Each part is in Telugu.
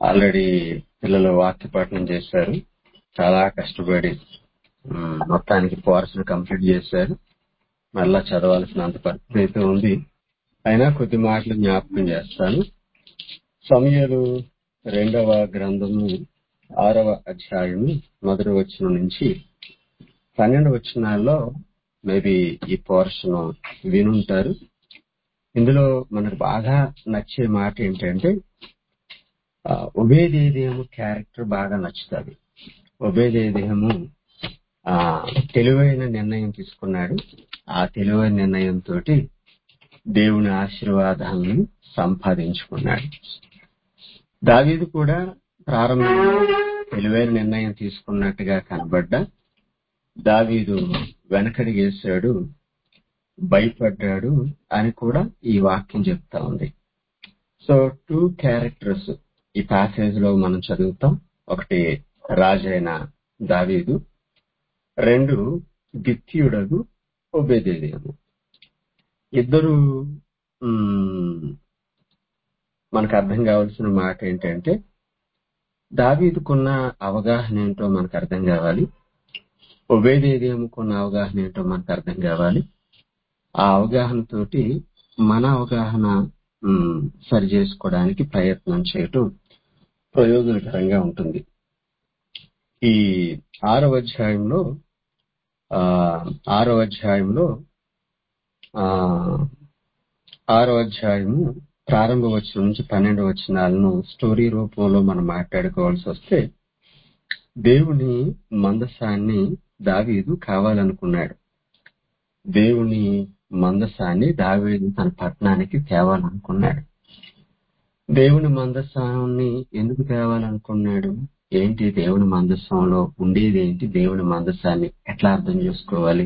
ఆల్రెడీ పిల్లలు వాక్య పఠనం చేశారు చాలా కష్టపడి ఉమ్, మొత్తానికి కోర్స్ కంప్లీట్ చేశారు మళ్ళా చదవాల్సినంత పరిస్థితి అయితే ఉంది అయినా కొద్ది మాటలు జ్ఞాపకం చేస్తాను సమయలు రెండవ గ్రంథము ఆరవ అధ్యాయము మొదటి వచ్చిన నుంచి పన్నెండు వచనాల్లో మేబీ ఈ పోర్షన్ వినుంటారు ఇందులో మనకు బాగా నచ్చే మాట ఏంటంటే ఆ, ఉభయదేదేము క్యారెక్టర్ బాగా నచ్చుతుంది ఉభయదేదేము ఆ తెలివైన నిర్ణయం తీసుకున్నాడు ఆ తెలివైన నిర్ణయంతో దేవుని ఆశీర్వాదాలను సంపాదించుకున్నాడు దావీదు కూడా ప్రారంభంలో తెలివైన నిర్ణయం తీసుకున్నట్టుగా కనబడ్డా దావీదు వెనకడిగేశాడు భయపడ్డాడు అని కూడా ఈ వాక్యం చెప్తా ఉంది సో టూ క్యారెక్టర్స్ ఈ ప్యాసేజ్ లో మనం చదువుతాం ఒకటి రాజైన దావీదు రెండు గిత్యుడగు ఒబేదేదేము ఇద్దరు మ్, మనకు అర్థం కావాల్సిన మాట ఏంటంటే దావీదుకున్న అవగాహన ఏంటో మనకు అర్థం కావాలి ఒబేదేదేముకున్న అవగాహన ఏంటో మనకు అర్థం కావాలి ఆ అవగాహనతోటి మన అవగాహన మ్, సరి చేసుకోవడానికి ప్రయత్నం చేయటం ప్రయోజనకరంగా ఉంటుంది ఈ ఆరవ అధ్యాయంలో ఆ, ఆరవ అధ్యాయంలో ఆ, ఆరో అధ్యాయము ప్రారంభ వచనం నుంచి పన్నెండు వచనాలను స్టోరీ రూపంలో మనం మాట్లాడుకోవాల్సి వస్తే దేవుని మందసాన్ని దావీదు కావాలనుకున్నాడు దేవుని మందసాన్ని దావీదు తన పట్టణానికి తేవాలనుకున్నాడు దేవుని మందసాన్ని ఎందుకు తేవాలనుకున్నాడు ఏంటి దేవుని మందసంలో ఉండేది ఏంటి దేవుని మందసాన్ని ఎట్లా అర్థం చేసుకోవాలి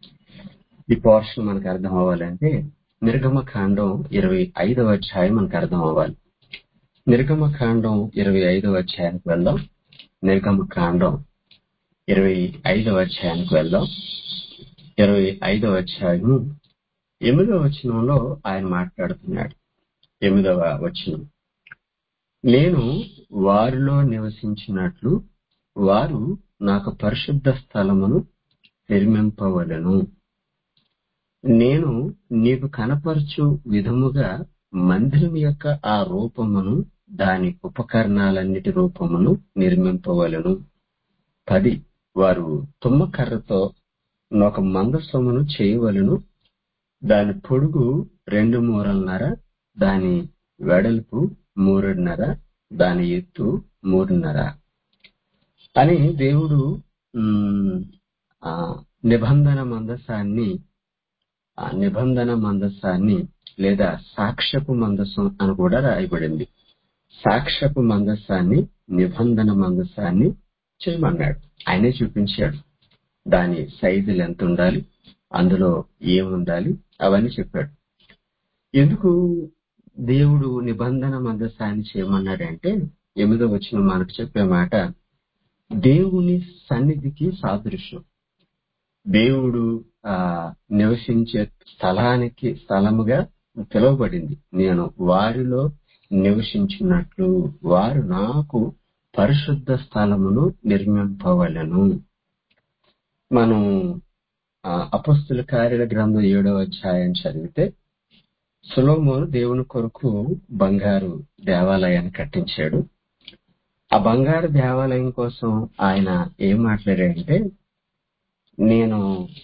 ఈ పోర్షన్ మనకు అర్థం అవ్వాలంటే నిర్గమ కాండం ఇరవై ఐదవ అధ్యాయం మనకు అర్థం అవ్వాలి నిర్గమ కాండం ఇరవై ఐదవ అధ్యాయానికి వెళ్దాం నిర్గమ కాండం ఇరవై ఐదవ అధ్యాయానికి వెళ్దాం ఇరవై ఐదవ అధ్యాయము ఎనిమిదవ వచనంలో ఆయన మాట్లాడుతున్నాడు ఎనిమిదవ వచనం నేను వారిలో నివసించినట్లు వారు నాకు పరిశుద్ధ స్థలమును నిర్మింపవలను నేను నీకు కనపరచు విధముగా మందిరం యొక్క ఆ రూపమును దాని ఉపకరణాలన్నిటి రూపమును నిర్మింపవలను పది వారు తుమ్మకర్రతో ఒక మందసమును చేయవలను దాని పొడుగు రెండు మూరన్నర దాని వెడల్పు మూడున్నర దాని ఎత్తు మూడున్నర అని దేవుడు మ్, ఆ నిబంధన మందసాన్ని ఆ నిబంధన మందసాన్ని లేదా సాక్ష్యపు మందసం అని కూడా రాయబడింది సాక్ష్యపు మందసాన్ని నిబంధన మందసాన్ని చేయమన్నాడు ఆయనే చూపించాడు దాని సైజులు ఎంత ఉండాలి అందులో ఏముండాలి అవన్నీ చెప్పాడు ఎందుకు దేవుడు నిబంధన మందసాన్ని చేయమన్నాడంటే ఎనిమిదో వచ్చిన మనకు చెప్పే మాట దేవుని సన్నిధికి సాదృశ్యం దేవుడు ఆ నివసించే స్థలానికి స్థలముగా పిలువబడింది నేను వారిలో నివసించినట్లు వారు నాకు పరిశుద్ధ స్థలమును నిర్మింపవలను మనం ఆ, అపస్తుల కార్యాల గ్రంథం ఏడవ అధ్యాయం చదివితే సులోమోను దేవుని కొరకు బంగారు దేవాలయాన్ని కట్టించాడు ఆ బంగారు దేవాలయం కోసం ఆయన ఏం మాట్లాడాడంటే నేను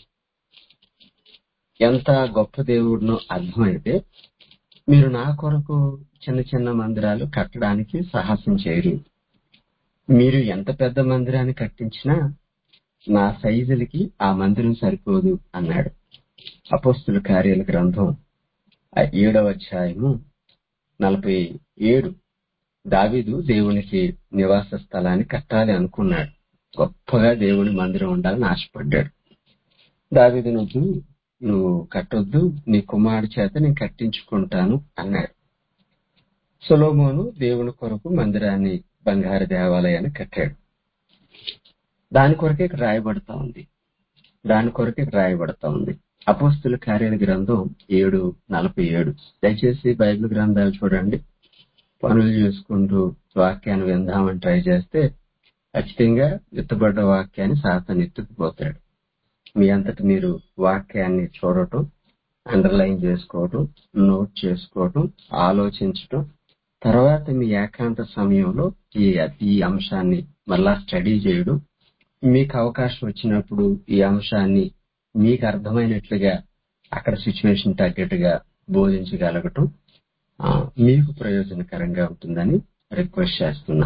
ఎంత గొప్ప దేవుడినో అర్థమైతే మీరు నా కొరకు చిన్న చిన్న మందిరాలు కట్టడానికి సాహసం చేయరు మీరు ఎంత పెద్ద మందిరాన్ని కట్టించినా నా సైజులకి ఆ మందిరం సరిపోదు అన్నాడు అపోస్తుల కార్యాల గ్రంథం ఆ ఏడవ అధ్యాయము నలభై ఏడు దావీదు దేవునికి నివాస స్థలాన్ని కట్టాలి అనుకున్నాడు గొప్పగా దేవుని మందిరం ఉండాలని ఆశపడ్డాడు దావీదు నువ్వు నువ్వు కట్టొద్దు నీ కుమారుడి చేత నేను కట్టించుకుంటాను అన్నాడు సొలోమోను దేవుని కొరకు మందిరాన్ని బంగారు దేవాలయాన్ని కట్టాడు దాని కొరకే ఇక్కడ రాయబడతా ఉంది దాని కొరకే ఇక్కడ రాయబడతా ఉంది అపోస్తుల కార్యాల గ్రంథం ఏడు నలభై ఏడు దయచేసి బైబిల్ గ్రంథాలు చూడండి పనులు చేసుకుంటూ వాక్యాన్ని విందామని ట్రై చేస్తే ఖచ్చితంగా ఎత్తుబడ్డ వాక్యాన్ని సాతాను ఎత్తుకుపోతాడు మీ అంతటి మీరు వాక్యాన్ని చూడటం అండర్లైన్ చేసుకోవటం నోట్ చేసుకోవటం ఆలోచించటం తర్వాత మీ ఏకాంత సమయంలో ఈ ఈ అంశాన్ని మళ్ళా స్టడీ చేయడం మీకు అవకాశం వచ్చినప్పుడు ఈ అంశాన్ని మీకు అర్థమైనట్లుగా అక్కడ సిచ్యువేషన్ తగ్గట్టుగా బోధించగలగటం ఆ, మీకు ప్రయోజనకరంగా ఉంటుందని రిక్వెస్ట్ చేస్తున్నా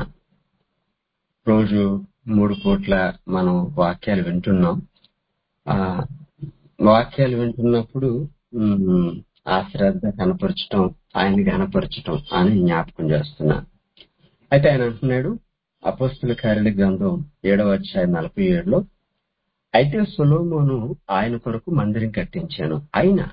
రోజు మూడు పూట్ల మనం వాక్యాలు వింటున్నాం ఆ వాక్యాలు వింటున్నప్పుడు ఉమ్, ఆ శ్రద్ధ కనపరచటం ఆయన్ని కనపరచటం అని జ్ఞాపకం చేస్తున్నా అయితే ఆయన అంటున్నాడు అపోస్తుల కార్యాల గ్రంథం ఏడవ అధ్యాయం నలభై ఏడులో అయితే సొలోమోను ఆయన కొరకు మందిరం కట్టించాను అయినా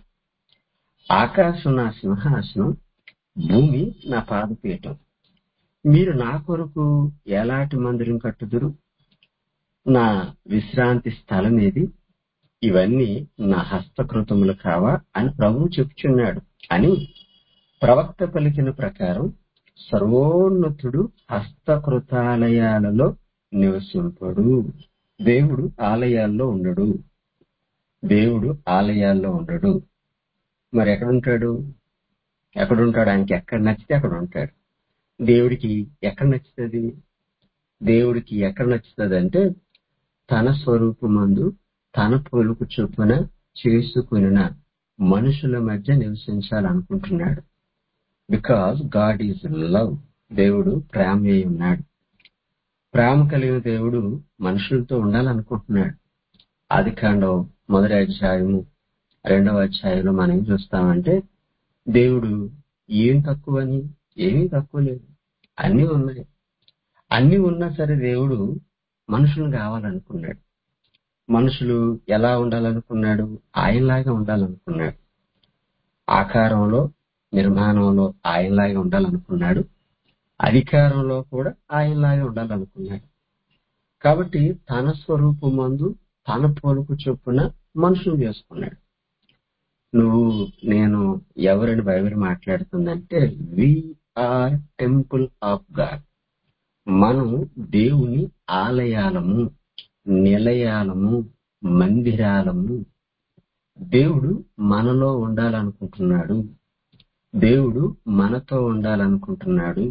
ఆకాశం నా సింహాసనం భూమి నా పాదపీఠం మీరు నా కొరకు ఎలాంటి మందిరం కట్టుదురు నా విశ్రాంతి స్థలం ఏది ఇవన్నీ నా హస్తకృతములు కావా అని ప్రభువు చెప్పుచున్నాడు అని ప్రవక్త పలికిన ప్రకారం సర్వోన్నతుడు హస్తకృతాలయాలలో నివసింపడు దేవుడు ఆలయాల్లో ఉండడు దేవుడు ఆలయాల్లో ఉండడు మరి ఎక్కడుంటాడు ఎక్కడుంటాడు ఆయనకి ఎక్కడ నచ్చితే అక్కడ ఉంటాడు దేవుడికి ఎక్కడ నచ్చుతుంది దేవుడికి ఎక్కడ నచ్చుతుంది అంటే తన స్వరూపమందు తన పొలుకు చొప్పున చేసుకున్న మనుషుల మధ్య నివసించాలనుకుంటున్నాడు బికాస్ గాడ్ ఈజ్ లవ్ దేవుడు ప్రేమ అయి ఉన్నాడు ప్రేమ కలిగిన దేవుడు మనుషులతో ఉండాలనుకుంటున్నాడు ఆది కాండం మొదటి అధ్యాయము రెండవ అధ్యాయంలో మనం ఏం చూస్తామంటే దేవుడు ఏం తక్కువని ఏమీ తక్కువ లేదు అన్ని ఉన్నాయి అన్ని ఉన్నా సరే దేవుడు మనుషులు కావాలనుకున్నాడు మనుషులు ఎలా ఉండాలనుకున్నాడు ఆయనలాగా ఉండాలనుకున్నాడు ఆకారంలో నిర్మాణంలో ఆయనలాగా ఉండాలనుకున్నాడు అధికారంలో కూడా ఆయనలాగా ఉండాలనుకున్నాడు కాబట్టి తన స్వరూపమందు తన పోలుకు చొప్పున మనుషులు చేసుకున్నాడు నువ్వు నేను ఎవరిని బైబిల్ మాట్లాడుతుందంటే we are temple of God మనం దేవుని ఆలయాలము నిలయాలము మందిరాలము దేవుడు మనలో ఉండాలనుకుంటున్నాడు దేవుడు మనతో ఉండాలనుకుంటున్నాడు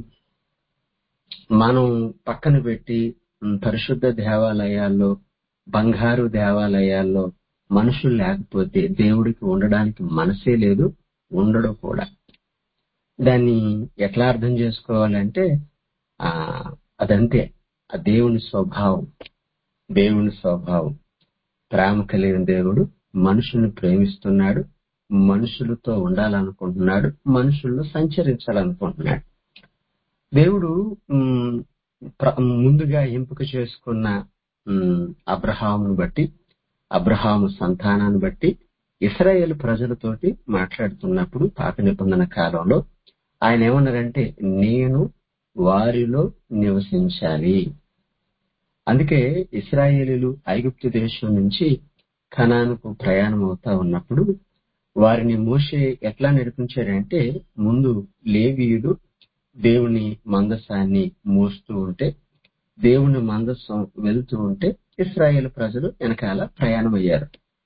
మనం పక్కన పెట్టి ఉమ్, పరిశుద్ధ దేవాలయాల్లో బంగారు దేవాలయాల్లో మనుషులు లేకపోతే దేవుడికి ఉండడానికి మనసే లేదు ఉండడు కూడా దాన్ని ఎట్లా అర్థం చేసుకోవాలంటే ఆ అదంతే ఆ దేవుని స్వభావం దేవుని స్వభావం ప్రేమ కలిగిన దేవుడు మనుషుల్ని ప్రేమిస్తున్నాడు మనుషులతో ఉండాలనుకుంటున్నాడు మనుషుల్లో సంచరించాలనుకుంటున్నాడు దేవుడు ఉమ్, ప్ర- ముందుగా ఎంపిక చేసుకున్న ఉమ్, అబ్రహామును బట్టి అబ్రహాము సంతానాన్ని బట్టి ఇస్రాయేల్ ప్రజలతోటి మాట్లాడుతున్నప్పుడు పాత నిబంధన కాలంలో ఆయన ఏమన్నారంటే నేను వారిలో నివసించాలి అందుకే ఇస్రాయేలీలు ఐగుప్తు దేశం నుంచి కనానుకు ప్రయాణం అవుతా ఉన్నప్పుడు వారిని మోసే ఎట్లా నడిపించాడంటే ముందు లేవీయులు దేవుని మందసాన్ని మోస్తూ ఉంటే దేవుని మందసం వెళ్తూ ఉంటే ఇస్రాయేల్ ప్రజలు వెనకాల ప్రయాణం అయ్యారు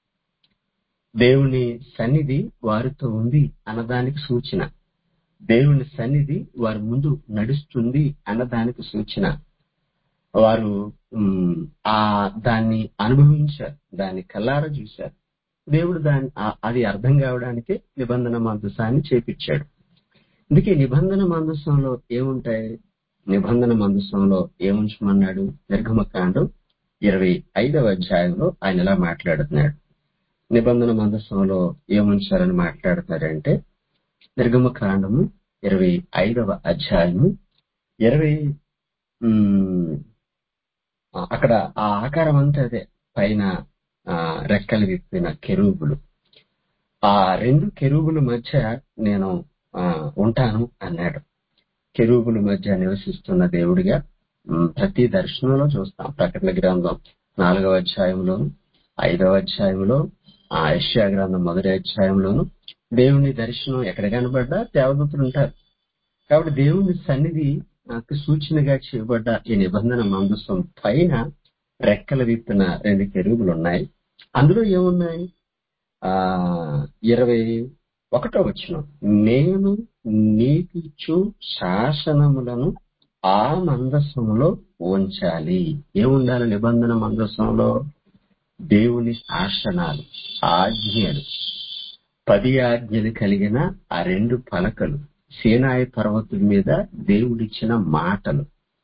దేవుని సన్నిధి వారితో ఉంది అన్నదానికి సూచన దేవుని సన్నిధి వారి ముందు నడుస్తుంది అన్నదానికి సూచన వారు ఉమ్, ఆ దాన్ని అనుభవించారు దాన్ని కల్లారా చూశారు దేవుడు దాన్ని ఆ- అది అర్థం కావడానికి నిబంధన మందసాన్ని చేపించాడు అందుకే నిబంధన మందసంలో ఏముంటాయి నిబంధన మందసంలో ఏముంచమన్నాడు నిర్గమకాండం ఇరవై ఐదవ అధ్యాయంలో ఆయన ఇలా మాట్లాడుతున్నాడు నిబంధన మందసంలో ఏముంచారని మాట్లాడుతున్నారంటే నిర్గమకాండము ఇరవై ఐదవ అధ్యాయము ఇరవై ఉమ్, అక్కడ ఆ ఆకారం అంతా అదే పైన ఆ, రెక్కలు విప్పిన కెరూబులు ఆ రెండు కెరూబుల మధ్య నేను ఆ, ఉంటాను అన్నాడు కెరూబుల మధ్య నివసిస్తున్న దేవుడిగా ఉమ్, ప్రతి దర్శనంలో చూస్తాం ప్రకటన గ్రంథం నాలుగవ అధ్యాయంలోను ఐదవ అధ్యాయంలో ఆ యెషయా గ్రంథం మొదటి అధ్యాయంలోను దేవుని దర్శనం ఎక్కడ కనబడ్డా దేవదూతులు ఉంటారు కాబట్టి దేవుని సన్నిధి నాకు సూచనగా చేయబడ్డ ఈ నిబంధన మందసం పైన రెక్కల విప్పిన రెండు కెరుగులు ఉన్నాయి అందులో ఏమున్నాయి ఆ ఇరవై ఒకటో వచ్చిన నేను నీకిచ్చు శాసనములను ఆ మందసములో ఉంచాలి ఏముండాలి నిబంధన మందసంలో దేవుని శాసనాలు ఆజ్ఞలు పది ఆజ్ఞలు కలిగిన ఆ రెండు పలకలు సీనాయి పర్వతం మీద దేవుడిచ్చిన మాటలు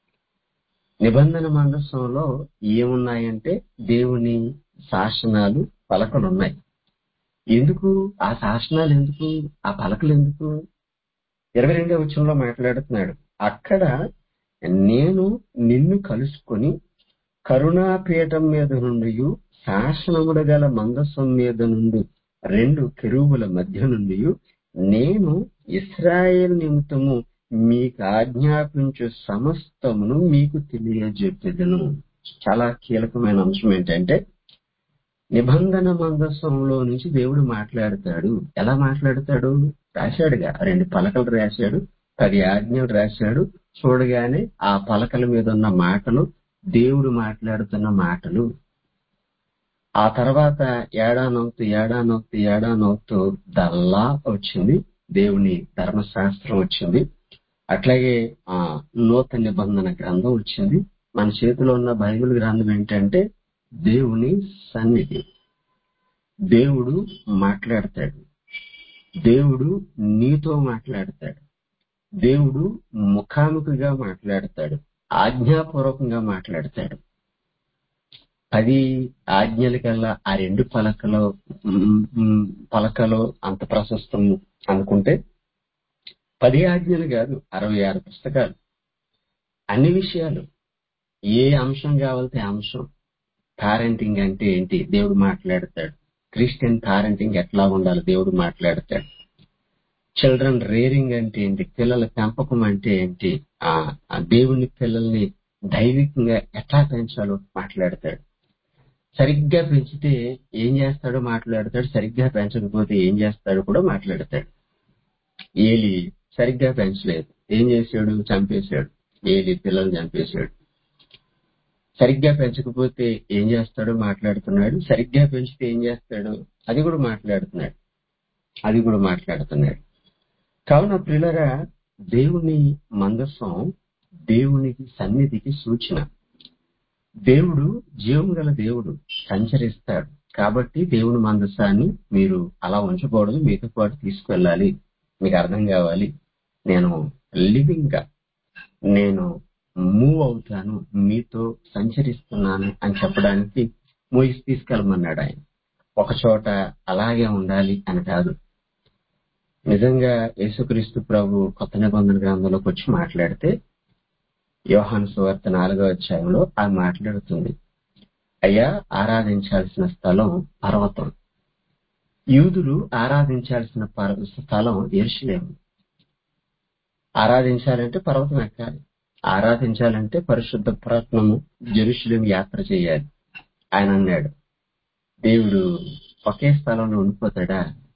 నిబంధన మందసంలో ఏమున్నాయంటే దేవుని శాసనాలు పలకలు ఉన్నాయి ఎందుకు ఆ శాసనాలు ఎందుకు ఆ పలకలు ఎందుకు ఇరవై రెండో వచ్చంలో మాట్లాడుతున్నాడు అక్కడ నేను నిన్ను కలుసుకొని కరుణాపీఠం మీద నుండి శాసనములు గల మందసం మీద నుండి రెండు కెరూబుల మధ్య నుండి నేను ఇస్రాయేల్ నిమిత్తము మీకు ఆజ్ఞాపించు సమస్తమును మీకు తెలియజెప్పేదను చాలా కీలకమైన అంశం ఏంటంటే నిబంధన మందసంలో నుంచి దేవుడు మాట్లాడతాడు ఎలా మాట్లాడతాడు రాశాడుగా రెండు పలకలు రాశాడు పది ఆజ్ఞలు రాశాడు చూడగానే ఆ పలకల మీద ఉన్న మాటలు దేవుడు మాట్లాడుతున్న మాటలు ఆ తర్వాత ఏడానవుతూ ఏడానవుతూ ఏడానవుతూ దల్లా వచ్చింది దేవుని ధర్మశాస్త్రం వచ్చింది అట్లాగే ఆ నూతన నిబంధన గ్రంథం వచ్చింది మన చేతిలో ఉన్న బైబిల్ గ్రంథం ఏంటంటే దేవుని సన్నిధి దేవుడు మాట్లాడతాడు దేవుడు నీతో మాట్లాడతాడు దేవుడు ముఖాముఖిగా మాట్లాడతాడు ఆజ్ఞాపూర్వకంగా మాట్లాడతాడు పది ఆజ్ఞల కల్లా ఆ రెండు పలకలో మ్, మ్, పలకలో అంత ప్రశస్తం అనుకుంటే పది ఆజ్ఞలు కాదు అరవై ఆరు పుస్తకాలు అన్ని విషయాలు ఏ అంశం కావాలితే ఆ అంశం పారెంటింగ్ అంటే ఏంటి దేవుడు మాట్లాడతాడు క్రిస్టియన్ పారెంటింగ్ ఎట్లా ఉండాలి దేవుడు మాట్లాడతాడు చిల్డ్రన్ రేరింగ్ అంటే ఏంటి పిల్లల పెంపకం అంటే ఏంటి ఆ ఆ దేవుని పిల్లల్ని దైవికంగా ఎట్లా పెంచాలో మాట్లాడతాడు సరిగ్గా పెంచితే ఏం చేస్తాడో మాట్లాడతాడు సరిగ్గా పెంచకపోతే ఏం చేస్తాడో కూడా మాట్లాడతాడు ఏలి సరిగ్గా పెంచలేదు ఏం చేశాడు చంపేశాడు ఏలి పిల్లలు చంపేశాడు సరిగ్గా పెంచకపోతే ఏం చేస్తాడో మాట్లాడుతున్నాడు సరిగ్గా పెంచితే ఏం చేస్తాడు అది కూడా మాట్లాడుతున్నాడు అది కూడా మాట్లాడుతున్నాడు కావున ప్రియులరా దేవుని మందసం దేవునికి సన్నిధికి సూచన దేవుడు జీవం గల దేవుడు సంచరిస్తాడు కాబట్టి దేవుని మందసాన్ని మీరు అలా ఉంచకూడదు మీతో పాటు తీసుకెళ్ళాలి మీకు అర్థం కావాలి నేను లివింగ్ గా నేను మూవ్ అవుతాను మీతో సంచరిస్తున్నాను అని చెప్పడానికి మూవీస్ తీసుకెళ్ళమన్నాడు ఆయన ఒక చోట అలాగే ఉండాలి అని కాదు నిజంగా యేసుక్రీస్తు ప్రభు కొత్త నిబంధన గ్రంథంలోకి వచ్చి మాట్లాడితే యోహాను సువార్త నాలుగో అధ్యాయంలో ఆమె మాట్లాడుతుంది అయ్యా ఆరాధించాల్సిన స్థలం పర్వతం యూదులు ఆరాధించాల్సిన పర్వ- స్థలం ఎరుషులేము ఆరాధించాలంటే పర్వతం ఎక్కాలి ఆరాధించాలంటే పరిశుద్ధ ప్రయత్నము జెరూషలేం యాత్ర చేయాలి ఆయన అన్నాడు దేవుడు ఒకే స్థలంలో ఉండిపోతాడా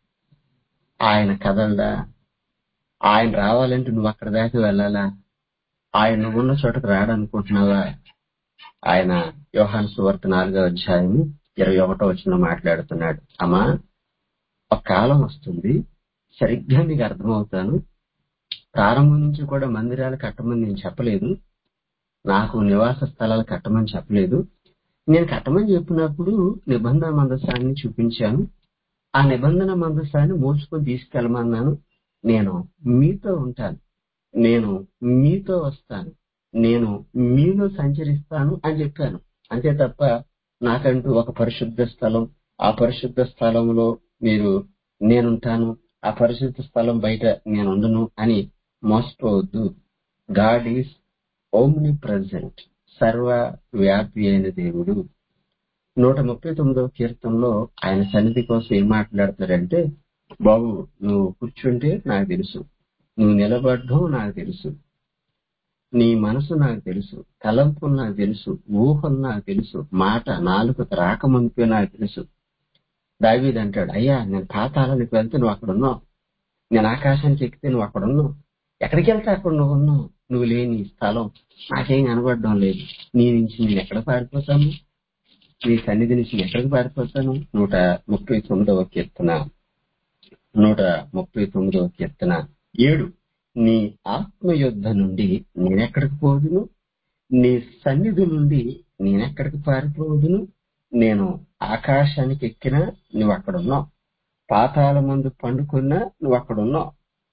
ఆయన కదలడా ఆయన రావాలంటే నువ్వు అక్కడ దాకా వెళ్ళాలా ఆయన నువ్వున్న చోటకు రాడనుకుంటున్నావా ఆయన యోహాన్ సువార్త నాలుగో అధ్యాయము ఇరవై ఒకటో వచ్చిన మాట్లాడుతున్నాడు అమ్మా ఒక కాలం వస్తుంది సరిగ్గా నీకు అర్థమవుతాను ప్రారంభం నుంచి కూడా మందిరాలు కట్టమని నేను చెప్పలేదు నాకు నివాస స్థలాలు కట్టమని చెప్పలేదు నేను కట్టమని చెప్పినప్పుడు నిబంధన మందసాన్ని చూపించాను ఆ నిబంధన మందసాన్ని మోసుకొని తీసుకెళ్ళమన్నాను నేను మీతో ఉంటాను నేను మీతో వస్తాను నేను మీలో సంచరిస్తాను అని చెప్పాను అంతే తప్ప నాకంటూ ఒక పరిశుద్ధ స్థలం ఆ పరిశుద్ధ స్థలంలో మీరు నేనుంటాను ఆ పరిశుద్ధ స్థలం బయట నేను ఉండను అని మోసపోవద్దు గాడ్ ఈస్ ఓమ్ని ప్రజెంట్ సర్వ వ్యాపి అయిన దేవుడు నూట ముప్పై తొమ్మిదవ కీర్తనలో ఆయన సన్నిధి కోసం ఏం మాట్లాడతాడంటే బాబు నువ్వు కూర్చుంటే నాకు తెలుసు నువ్వు నిలబడడం నాకు తెలుసు నీ మనసు నాకు తెలుసు తలంపులు నాకు తెలుసు ఊహలు నాకు తెలుసు మాట నాలుగు రాకమునిపే నాకు తెలుసు దావీద్ అంటాడు అయ్యా నేను పాతాళానికి వెళ్తే నువ్వు అక్కడ ఉన్నావు నేను ఆకాశానికి ఎక్కితే నువ్వు అక్కడ ఉన్నావు ఎక్కడికి వెళ్తే అక్కడ నువ్వు ఉన్నావు నువ్వు లేని స్థలం నాకేం కనబడడం లేదు నీ నుంచి నేను ఎక్కడ పారిపోతాను నీ సన్నిధి నుంచి నేను ఎక్కడికి పారిపోతాను నూట ముప్పై తొమ్మిదవ కీర్తన నూట ముప్పై తొమ్మిదవ కీర్తన ఏడు నీ ఆత్మయుద్ధ నుండి నేనెక్కడికి పోదును నీ సన్నిధి నుండి నేనెక్కడికి పారిపోదును నేను ఆకాశానికి ఎక్కినా నువ్వు అక్కడున్నావు పాతాల మందు పండుకున్నా నువ్వు అక్కడున్నావు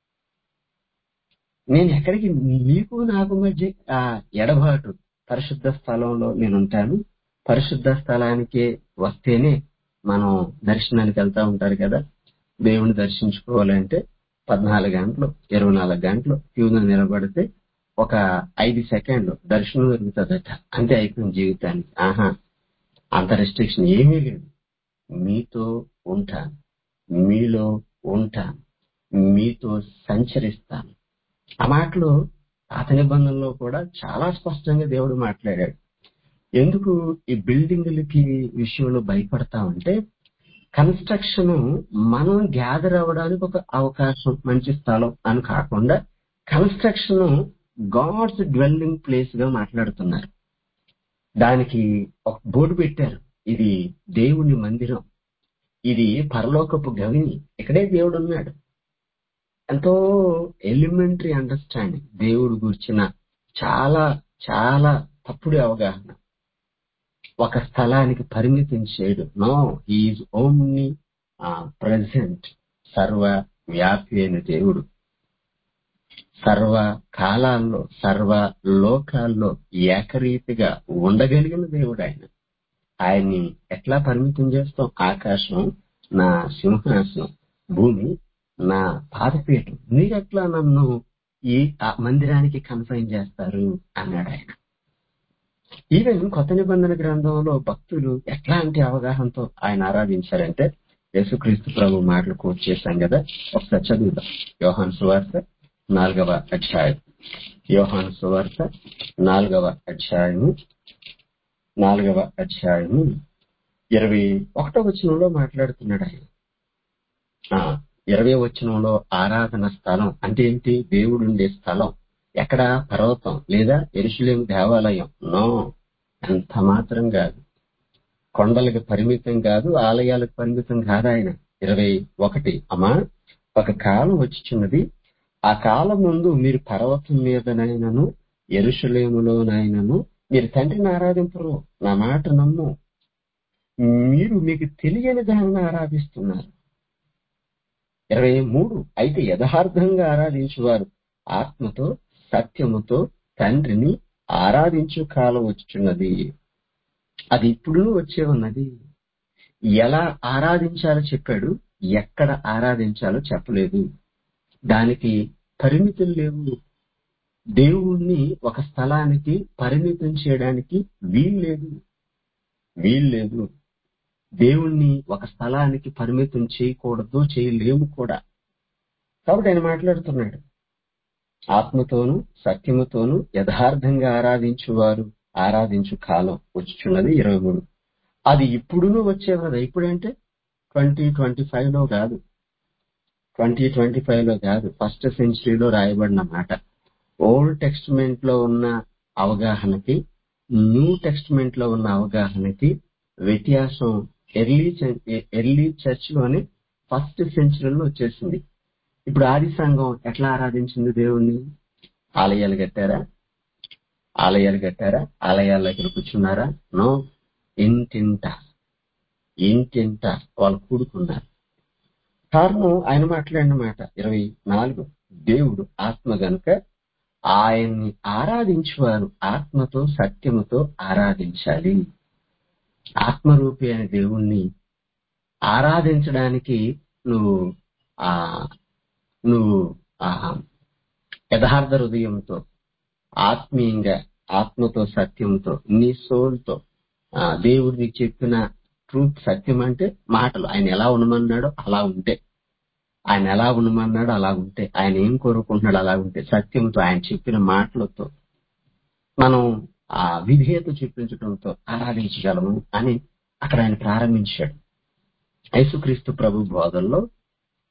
నేను ఎక్కడికి నీకు నాకు మధ్య ఆ ఎడబాటు పరిశుద్ధ స్థలంలో నేను ఉంటాను పరిశుద్ధ స్థలానికి వస్తేనే మనం దర్శనానికి వెళ్తా ఉంటారు కదా దేవుని దర్శించుకోవాలంటే పద్నాలుగు గంటలు ఇరవై నాలుగు గంటలు క్యూలో నిలబడితే ఒక ఐదు సెకండ్లు దర్శనం దొరుకుతుందట అంతే అయిపోయింది జీవితానికి ఆహా అంత రెస్ట్రిక్షన్ ఏమీ లేదు మీతో ఉంటాను మీలో ఉంటాను మీతో సంచరిస్తాను ఆ మాటలు పాత నిబంధనలో కూడా చాలా స్పష్టంగా దేవుడు మాట్లాడాడు ఎందుకు ఈ బిల్డింగులకి విషయంలో భయపడతా ఉంటే కన్స్ట్రక్షన్ మనం గ్యాదర్ అవ్వడానికి ఒక అవకాశం మంచి స్థలం అని కాకుండా కన్స్ట్రక్షన్ గాడ్స్ డ్వెల్లింగ్ ప్లేస్ గా మాట్లాడుతున్నారు దానికి ఒక బోర్డు పెట్టారు ఇది దేవుని మందిరం ఇది పరలోకపు గవిని ఇక్కడే దేవుడు ఉన్నాడు ఎంతో ఎలిమెంటరీ అండర్స్టాండింగ్ దేవుడు గురించిన చాలా చాలా తప్పుడు అవగాహన ఒక స్థలానికి పరిమితం చేయడు నో ఈజ్ ఓమ్ని ప్రజెంట్ సర్వ వ్యాపి అయిన దేవుడు సర్వ కాలాల్లో సర్వ లోకాల్లో ఏకరీతిగా ఉండగలిగిన దేవుడు ఆయన ఆయన్ని ఎట్లా పరిమితం చేస్తాం ఆకాశం నా సింహాసనం భూమి నా పాదపీఠం మీరెట్లా నన్ను ఈ ఆ మందిరానికి కన్ఫైన్ చేస్తారు అన్నాడు ఆయన ఈవెన్ కొత్త నిబంధన గ్రంథంలో భక్తులు ఎట్లాంటి అవగాహనతో ఆయన ఆరాధించారంటే యేసుక్రీస్తు ప్రభు మాటలు కోట్ చేశాం కదా ఒకసారి చదువుదాం యోహాన్ సువార్త నాలుగవ అధ్యాయం యోహాన్ సువార్త నాలుగవ అధ్యాయము నాలుగవ అధ్యాయము ఇరవై ఒకటో వచనంలో మాట్లాడుతున్నాడు ఆయన ఆ, ఇరవై వచనంలో ఆరాధన స్థలం అంటే ఏంటి దేవుడు ఉండే స్థలం ఎక్కడ పర్వతం లేదా ఎరుషులేం దేవాలయం నో అంత మాత్రం కాదు కొండలకు పరిమితం కాదు ఆలయాలకు పరిమితం కాదు ఆయన ఇరవై ఒకటి అమ్మా ఒక కాలం వచ్చిచున్నది ఆ కాలం ముందు మీరు పర్వతం మీదనైనను ఎరుషులేములోనైనను మీరు తండ్రిని ఆరాధింపరు నా మాట నమ్ము మీరు మీకు తెలియని దానిని ఆరాధిస్తున్నారు ఇరవై మూడు అయితే యథార్థంగా ఆరాధించువారు ఆత్మతో సత్యముతో తండ్రిని ఆరాధించు కాలం వచ్చుచున్నది అది ఇప్పుడు వచ్చే ఉన్నది ఎలా ఆరాధించాలో చెప్పాడు ఎక్కడ ఆరాధించాలో చెప్పలేదు దానికి పరిమితులు లేవు దేవుణ్ణి ఒక స్థలానికి పరిమితం చేయడానికి వీల్లేదు వీల్లేదు దేవుణ్ణి ఒక స్థలానికి పరిమితం చేయకూడదు చేయలేము కూడా కాబట్టి ఆయన మాట్లాడుతున్నాడు ఆత్మతోను సత్యముతోను యథార్థంగా ఆరాధించువారు ఆరాధించు కాలం వచ్చుచున్నది ఇరవై మూడు అది ఇప్పుడును వచ్చే కదా ఇప్పుడంటే ట్వంటీ ట్వంటీ ఫైవ్ లో కాదు ట్వంటీ ట్వంటీ ఫైవ్ లో కాదు ఫస్ట్ సెంచరీలో రాయబడిన మాట ఓల్డ్ టెక్స్ట్మెంట్ లో ఉన్న అవగాహనకి న్యూ టెక్స్ట్మెంట్ లో ఉన్న అవగాహనకి వ్యత్యాసం ఎర్లీ ఎర్లీ చర్చ్ లోనే ఫస్ట్ సెంచరీలో వచ్చేసింది ఇప్పుడు ఆది సంఘం ఎట్లా ఆరాధించింది దేవుణ్ణి ఆలయాలు కట్టారా ఆలయాలు కట్టారా ఆలయాల దగ్గర కూర్చున్నారా నో ఇంటింట ఇంటింట వాళ్ళు కూడుకున్నారు కారణం ఆయన మాట్లాడిన మాట ఇరవై నాలుగు దేవుడు ఆత్మ గనుక ఆయన్ని ఆరాధించువారు ఆత్మతో సత్యముతో ఆరాధించాలి ఆత్మరూపి అయిన దేవుణ్ణి ఆరాధించడానికి నువ్వు ఆ నువ్వు ఆ యథార్థ హృదయంతో ఆత్మీయంగా ఆత్మతో సత్యంతో నీ సోల్తో ఆ దేవుడు నీకు చెప్పిన ట్రూత్ సత్యం అంటే మాటలు ఆయన ఎలా ఉండమన్నాడో అలా ఉంటే ఆయన ఎలా ఉండమన్నాడో అలా ఉంటే ఆయన ఏం కోరుకుంటున్నాడో అలా ఉంటే సత్యంతో ఆయన చెప్పిన మాటలతో మనం ఆ విధేయత చూపించడంతో ఆరాధించగలము అని అక్కడ ఆయన ప్రారంభించాడు యేసుక్రీస్తు ప్రభు బోధనలో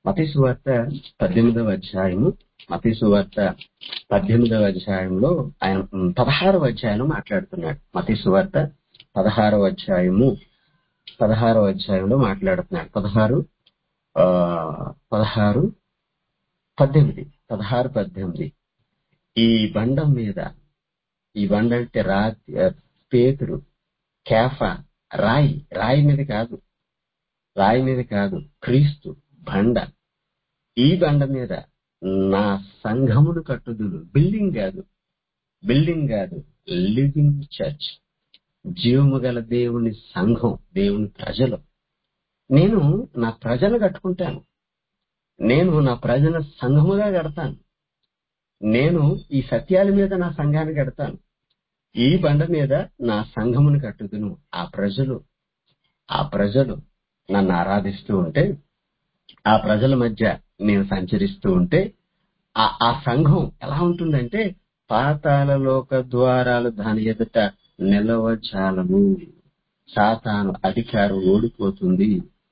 మతీసు వార్త పద్దెనిమిదవ అధ్యాయము మతీసు వార్త పద్దెనిమిదవ అధ్యాయంలో ఆయన ఉమ్, పదహారవ అధ్యాయంలో మాట్లాడుతున్నాడు మతీసు వార్త పదహారవ అధ్యాయము పదహారవ అధ్యాయంలో మాట్లాడుతున్నాడు పదహారు ఆ పదహారు పద్దెనిమిది పదహారు పద్దెనిమిది ఈ బండం మీద ఈ బండ అంటే రా పేతురు కేఫా రాయి రాయి మీద కాదు రాయి మీద కాదు క్రీస్తు బండ ఈ బండ మీద నా సంఘమును కట్టుదును బిల్డింగ్ కాదు బిల్డింగ్ కాదు లివింగ్ చర్చ్ జీవము గల దేవుని సంఘం దేవుని ప్రజలు నేను నా ప్రజలు కట్టుకుంటాను నేను నా ప్రజల సంఘముగా కడతాను నేను ఈ సత్యాల మీద నా సంఘాన్ని కడతాను ఈ బండ మీద నా సంఘమును కట్టుదును ఆ ప్రజలు ఆ ప్రజలు నన్ను ఆరాధిస్తూ ఉంటే ఆ ప్రజల మధ్య నేను సంచరిస్తూ ఉంటే ఆ ఆ సంఘం ఎలా ఉంటుందంటే పాతాళలోక ద్వారాలు దాని ఎదుట నిలవచాలము సాతాను అధికారం ఓడిపోతుంది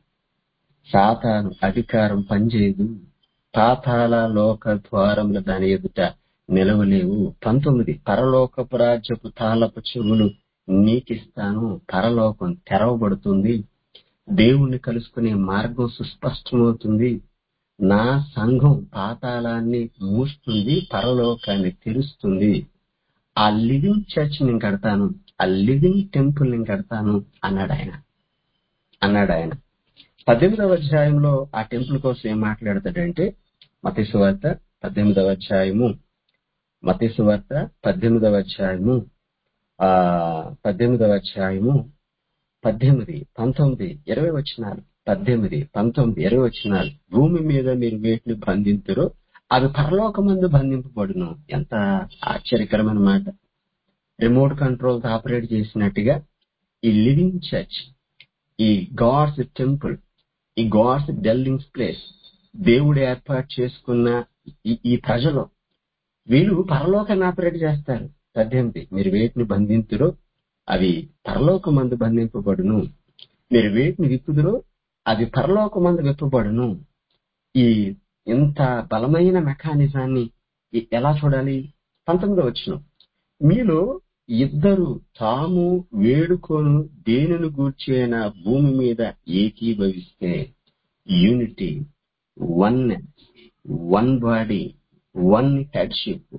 సాతాను అధికారం పనిచేయదు పాతాళ లోక ద్వారముల దాని ఎదుట నిలవలేవు పంతొమ్మిది పరలోకపు రాజ్యపు తాళపు చెవులు నీకిస్తాను పరలోకం తెరవబడుతుంది దేవుణ్ణి కలుసుకునే మార్గం సుస్పష్టమవుతుంది నా సంఘం పాతాళాన్ని మూస్తుంది పరలోకాన్ని తెరుస్తుంది ఆ లివింగ్ చర్చ్ నేను కడతాను ఆ లివింగ్ టెంపుల్ నేను కడతాను అన్నాడు ఆయన అన్నాడు ఆయన పద్దెనిమిదవ అధ్యాయంలో ఆ టెంపుల్ కోసం ఏం మాట్లాడతాడంటే మతేశ్వార్త పద్దెనిమిదవ అధ్యాయము మతేశ్వార్త పద్దెనిమిదవ అధ్యాయము ఆ పద్దెనిమిదవ అధ్యాయము పద్దెనిమిది పంతొమ్మిది ఇరవై వచనాలు పద్దెనిమిది పంతొమ్మిది ఇరవై వచనాలు భూమి మీద మీరు వేటిని బంధింతురో అవి పరలోకమందు బంధింపబడును ఎంత ఆశ్చర్యకరమైన మాట రిమోట్ కంట్రోల్ తో ఆపరేట్ చేసినట్టుగా ఈ లివింగ్ చర్చ్ ఈ గాడ్స్ టెంపుల్ ఈ గాడ్స్ డెల్లింగ్స్ ప్లేస్ దేవుడు ఏర్పాటు చేసుకున్న ఈ ఈ ప్రజలు వీళ్ళు పరలోకాన్ని ఆపరేట్ చేస్తారు పద్దెనిమిది మీరు వేటిని బంధింతురో అవి పరలోకమందు బంధింపబడును మీరు వేటిని విప్పుదురో అవి పరలోకమందు విప్పబడును ఈ ఇంత బలమైన మెకానిజాన్ని ఎ- ఎలా చూడాలి పంతొమ్మిదో వచ్చిన మీలో ఇద్దరు తాము వేడుకోను దేనిని గూర్చైన భూమి మీద ఏకీభవిస్తే unity one one body one headship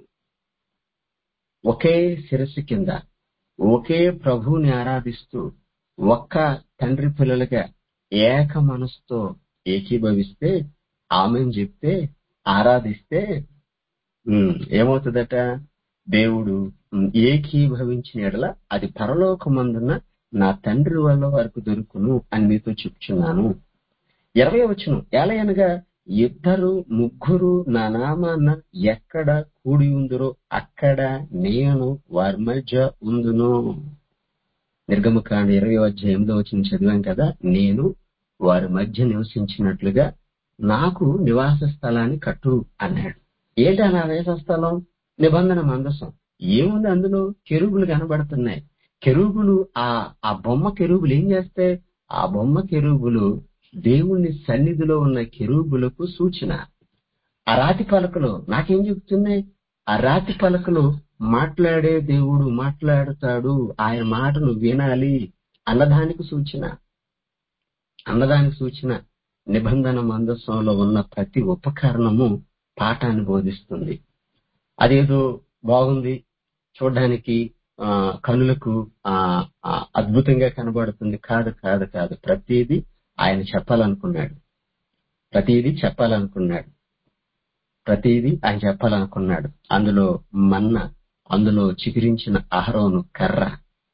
ఒకే శిరస్సు కింద ఒకే ప్రభువుని ఆరాధిస్తూ ఒక్క తండ్రి పిల్లలుగా ఏక మనసుతో ఏకీభవిస్తే ఆమెను చెప్తే ఆరాధిస్తే ఉమ్, ఏమవుతుందట దేవుడు ఉమ్, ఏకీభవించిన ఎడల అది పరలోకమందున నా తండ్రి వల్ల వరకు దొరుకును అని మీతో చెప్తున్నాను ఇరవై వచ్చును ఎలయనగా ఇద్దరు ముగ్గురు నా నామాన్న ఎక్కడ కూడి ఉందరో అక్కడ నేను వారి మధ్య ఉందును నిర్గమకాండ ఇరవై అధ్యాయం ఎనిమిదో వచ్చిన చదివాం కదా నేను వారి మధ్య నివసించినట్లుగా నాకు నివాస స్థలాన్ని కట్టు అన్నాడు ఏంటి ఆ నివాస స్థలం నిబంధన మందసం ఏముంది అందులో కెరూబులు కనబడుతున్నాయి కెరూబులు ఆ ఆ బొమ్మ కెరూబులు ఏం చేస్తాయి ఆ బొమ్మ కెరూబులు దేవుని సన్నిధిలో ఉన్న కెరూబులకు సూచన ఆ రాతి పలకలు నాకేం చెప్తున్నాయి ఆ రాతి పలకలు మాట్లాడే దేవుడు మాట్లాడుతాడు ఆయన మాటను వినాలి అన్నదానికి సూచన అన్నదానికి సూచన నిబంధన మందస్సంలో ఉన్న ప్రతి ఉపకరణము పాఠాన్ని బోధిస్తుంది అదేదో బాగుంది చూడడానికి ఆ కనులకు ఆ ఆ, అద్భుతంగా కనబడుతుంది కాదు కాదు కాదు ప్రతిదీ ఆయన చెప్పాలనుకున్నాడు ప్రతిదీ చెప్పాలనుకున్నాడు ప్రతిదీ ఆయన చెప్పాలనుకున్నాడు అందులో మన్న అందులో చిగురించిన అహరోను కర్ర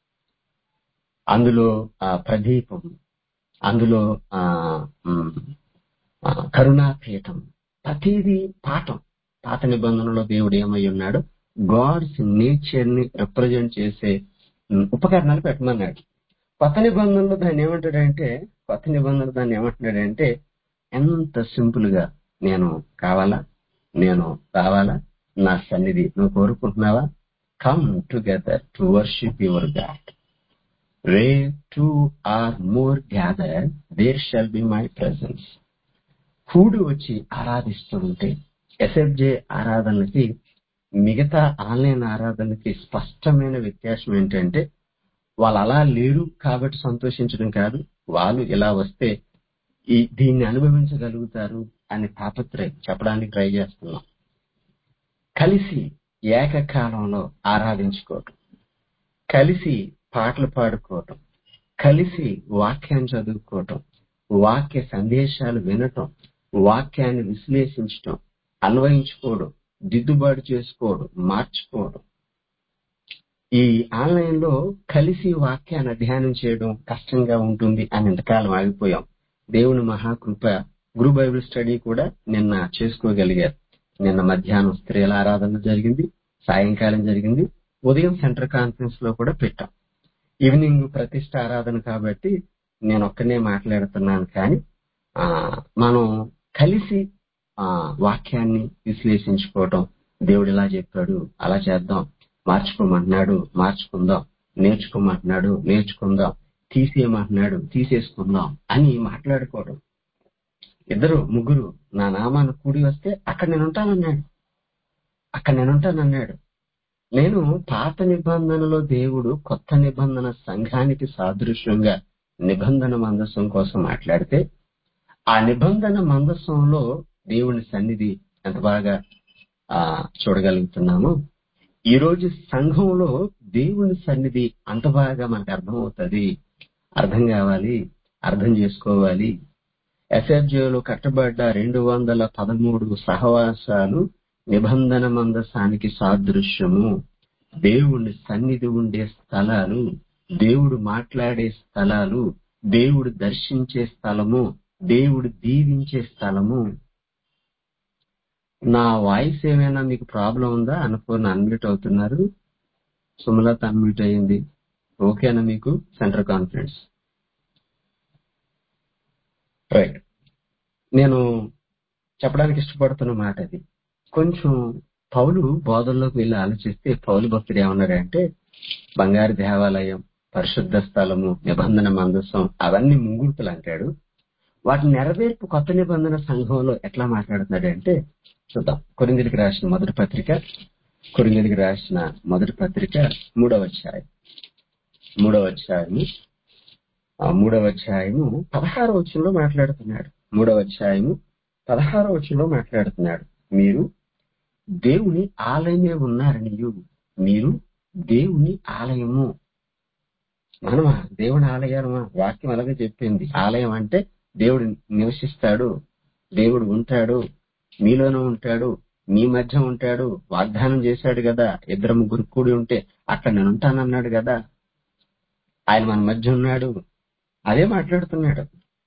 అందులో ఆ ప్రదీపం అందులో ఆ ఉమ్, ఆ, కరుణాపీఠం ప్రతిదీ పాఠం పాత నిబంధనలో దేవుడు ఏమై ఉన్నాడు గాడ్స్ నేచర్ ని రిప్రజెంట్ చేసే ఉమ్, ఉపకరణాలు పెట్టమన్నాడు కొత్త నిబంధనలో దాన్ని ఏమంటాడంటే కొత్త నిబంధనలు దాన్ని ఏమంటున్నాడంటే ఎంత సింపుల్ గా నేను కావాలా నేను రావాలా నా సన్నిధి నువ్వు కోరుకుంటున్నావా come together to worship your God where two or more gather there shall be my presence కూడి వచ్చి ఆరాధిస్తూ ఉంటే ఎస్ఎఫ్జే ఆరాధనకి మిగతా ఆన్లైన్ ఆరాధనకి స్పష్టమైన వ్యత్యాసం ఏంటంటే వాళ్ళు అలా లేరు కాబట్టి సంతోషించడం కాదు వాళ్ళు ఇలా వస్తే ఈ దీన్ని అనుభవించగలుగుతారు అని తాపత్రయం చెప్పడానికి ట్రై చేస్తున్నాం కలిసి ఏకకాలంలో ఆరాధించుకోవటం కలిసి పాటలు పాడుకోవటం కలిసి వాక్యాన్ని చదువుకోవటం వాక్య సందేశాలు వినటం వాక్యాన్ని విశ్లేషించటం అన్వయించుకోవడం దిద్దుబాటు చేసుకోవడం మార్చుకోవడం ఈ ఆన్లైన్ లో కలిసి వాక్యాన్ని అధ్యయనం చేయడం కష్టంగా ఉంటుంది అని ఇంతకాలం ఆగిపోయాం దేవుని మహాకృప గురు బైబిల్ స్టడీ కూడా నిన్న చేసుకోగలిగారు నిన్న మధ్యాహ్నం స్త్రీల ఆరాధన జరిగింది సాయంకాలం జరిగింది ఉదయం సెంటర్ కాన్ఫరెన్స్ లో కూడా పెట్టాం ఈవినింగ్ ప్రతిష్ట ఆరాధన కాబట్టి నేను ఒక్కనే మాట్లాడుతున్నాను కానీ ఆ మనం కలిసి ఆ వాక్యాన్ని విశ్లేషించుకోవటం దేవుడు ఇలా చెప్పాడు అలా చేద్దాం మార్చుకోమంటున్నాడు మార్చుకుందాం నేర్చుకోమంటున్నాడు నేర్చుకుందాం తీసేయమంటున్నాడు తీసేసుకుందాం అని మాట్లాడుకోవడం ఇద్దరు ముగ్గురు నా నామాన్ని కూడి వస్తే అక్కడ నేను ఉంటానన్నాడు అక్కడ నేను ఉంటానన్నాడు నేను పాత నిబంధనలో దేవుడు కొత్త నిబంధన సంఘానికి సాదృశ్యంగా నిబంధన మందస్సం కోసం మాట్లాడితే ఆ నిబంధన మందస్సంలో దేవుని సన్నిధి ఎంత బాగా ఆ చూడగలుగుతున్నాము ఈ రోజు సంఘంలో దేవుని సన్నిధి అంత బాగా మనకు అర్థమవుతుంది అర్థం కావాలి అర్థం చేసుకోవాలి ఎస్ఎఫ్జేలో కట్టబడ్డ రెండు వందల పదమూడు సహవాసాలు నిబంధన మందసానికి సాదృశ్యము దేవుని సన్నిధి ఉండే స్థలాలు దేవుడు మాట్లాడే స్థలాలు దేవుడు దర్శించే స్థలము దేవుడు దీవించే స్థలము నా వాయిస్ ఏమైనా మీకు ప్రాబ్లం ఉందా అనుకోని అన్మ్యూట్ అవుతున్నారు సుమలత అన్మ్యూట్ అయ్యింది ఓకేనా మీకు సెంటర్ కాన్ఫరెన్స్ రైట్ నేను చెప్పడానికి ఇష్టపడుతున్న మాట అది కొంచెం పౌలు బోధల్లోకి వెళ్ళి ఆలోచిస్తే పౌలు భక్తుడు ఏమన్నాడంటే బంగారు దేవాలయం పరిశుద్ధ స్థలము నిబంధన మందసం అవన్నీ ముంగుర్తులు అంటాడు వాటి నెరవేర్పు కొత్త నిబంధన సంఘంలో ఎట్లా మాట్లాడుతున్నాడంటే చూద్దాం కొరిందులకు రాసిన మొదటి పత్రిక కొరిందులకు రాసిన మొదటి పత్రిక మూడవ అధ్యాయం మూడవ అధ్యాయము ఆ మూడవ అధ్యాయము పదహారవ వచనంలో మాట్లాడుతున్నాడు మూడవ అధ్యాయము పదహారవ వచనంలో మాట్లాడుతున్నాడు మీరు దేవుని ఆలయమే ఉన్నారని మీరు దేవుని ఆలయము మనమా దేవుని ఆలయమా వాక్యం అలాగే చెప్పింది ఆలయం అంటే దేవుడు నివసిస్తాడు దేవుడు ఉంటాడు మీలోనూ ఉంటాడు మీ మధ్య ఉంటాడు వాగ్దానం చేశాడు కదా ఇద్దరు ముగ్గురు కూడి ఉంటే అక్కడ నేను ఉంటానన్నాడు కదా ఆయన మన మధ్య ఉన్నాడు అదే మాట్లాడుతున్నాడు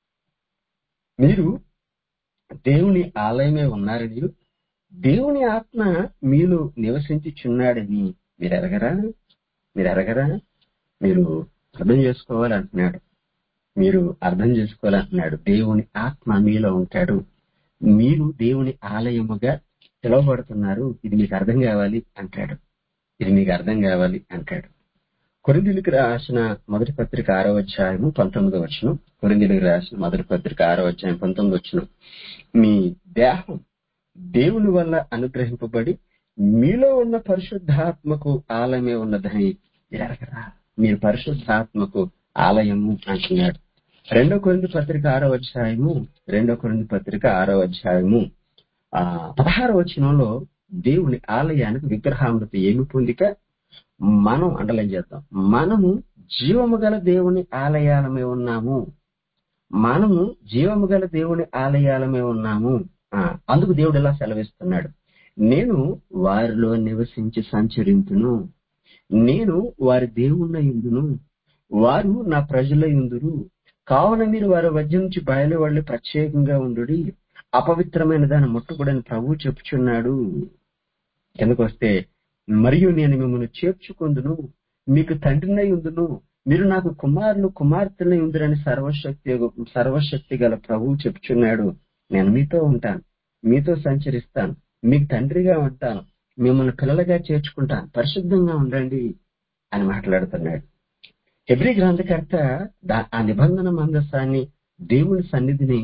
మీరు దేవుని ఆలయమే ఉన్నారని దేవుని ఆత్మ మీలో నివసించుచున్నాడని మీరు ఎరగరా మీరు ఎరగరా మీరు అర్థం చేసుకోవాలి అంటున్నాడు మీరు అర్థం చేసుకోవాలంటున్నాడు దేవుని ఆత్మ మీలో ఉంటాడు మీరు దేవుని ఆలయముగా పిలువబడుతున్నారు ఇది మీకు అర్థం కావాలి అంటాడు ఇది మీకు అర్థం కావాలి అంటాడు కొరిందులకు రాసిన మొదటి పత్రిక ఆరో అధ్యాయము పంతొమ్మిదో వచ్చును కొరిందులకు రాసిన మొదటి పత్రిక ఆరో అధ్యాయం పంతొమ్మిది వచ్చును మీ దేహం దేవుని వల్ల అనుగ్రహింపబడి మీలో ఉన్న పరిశుద్ధాత్మకు ఆలయమే ఉన్నదని ఎరగరా మీరు పరిశుద్ధాత్మకు ఆలయము అంటున్నాడు రెండో కొరింది పత్రిక ఆరో అధ్యాయము రెండో కొరింది పత్రిక ఆరో అధ్యాయము ఆ పదహారో వచనంలో దేవుని ఆలయానికి విగ్రహామృతి ఏమి పొందిక మనం అండలం చేద్దాం మనము జీవము గల దేవుని ఆలయాలమే ఉన్నాము మనము జీవము గల దేవుని ఆలయాలమే ఉన్నాము ఆ, అందుకు దేవుడు ఎలా సెలవిస్తున్నాడు నేను వారిలో నివసించి సంచరింతును నేను వారి దేవుళ్ళ ఇందును వారు నా ప్రజల ఇందురు కావున మీరు వారి మధ్య నుంచి బయలు వాళ్ళు ప్రత్యేకంగా ఉండు అపవిత్రమైన దాన్ని ముట్టకూడని ప్రభువు చెప్పుచున్నాడు కిందకొస్తే మరియు నేను మిమ్మల్ని చేర్చుకుందును మీకు తండ్రినై ఉందును మీరు నాకు కుమారులు కుమార్తెలై ఉందిరని సర్వశక్తి సర్వశక్తి గల ప్రభువు చెప్పుచున్నాడు నేను మీతో ఉంటాను మీతో సంచరిస్తాను మీకు తండ్రిగా ఉంటాను మిమ్మల్ని పిల్లలుగా చేర్చుకుంటాను పరిశుద్ధంగా ఉండండి అని మాట్లాడుతున్నాడు హెబ్రి గ్రంథకర్త దా- ఆ నిబంధన మందసాన్ని దేవుని సన్నిధిని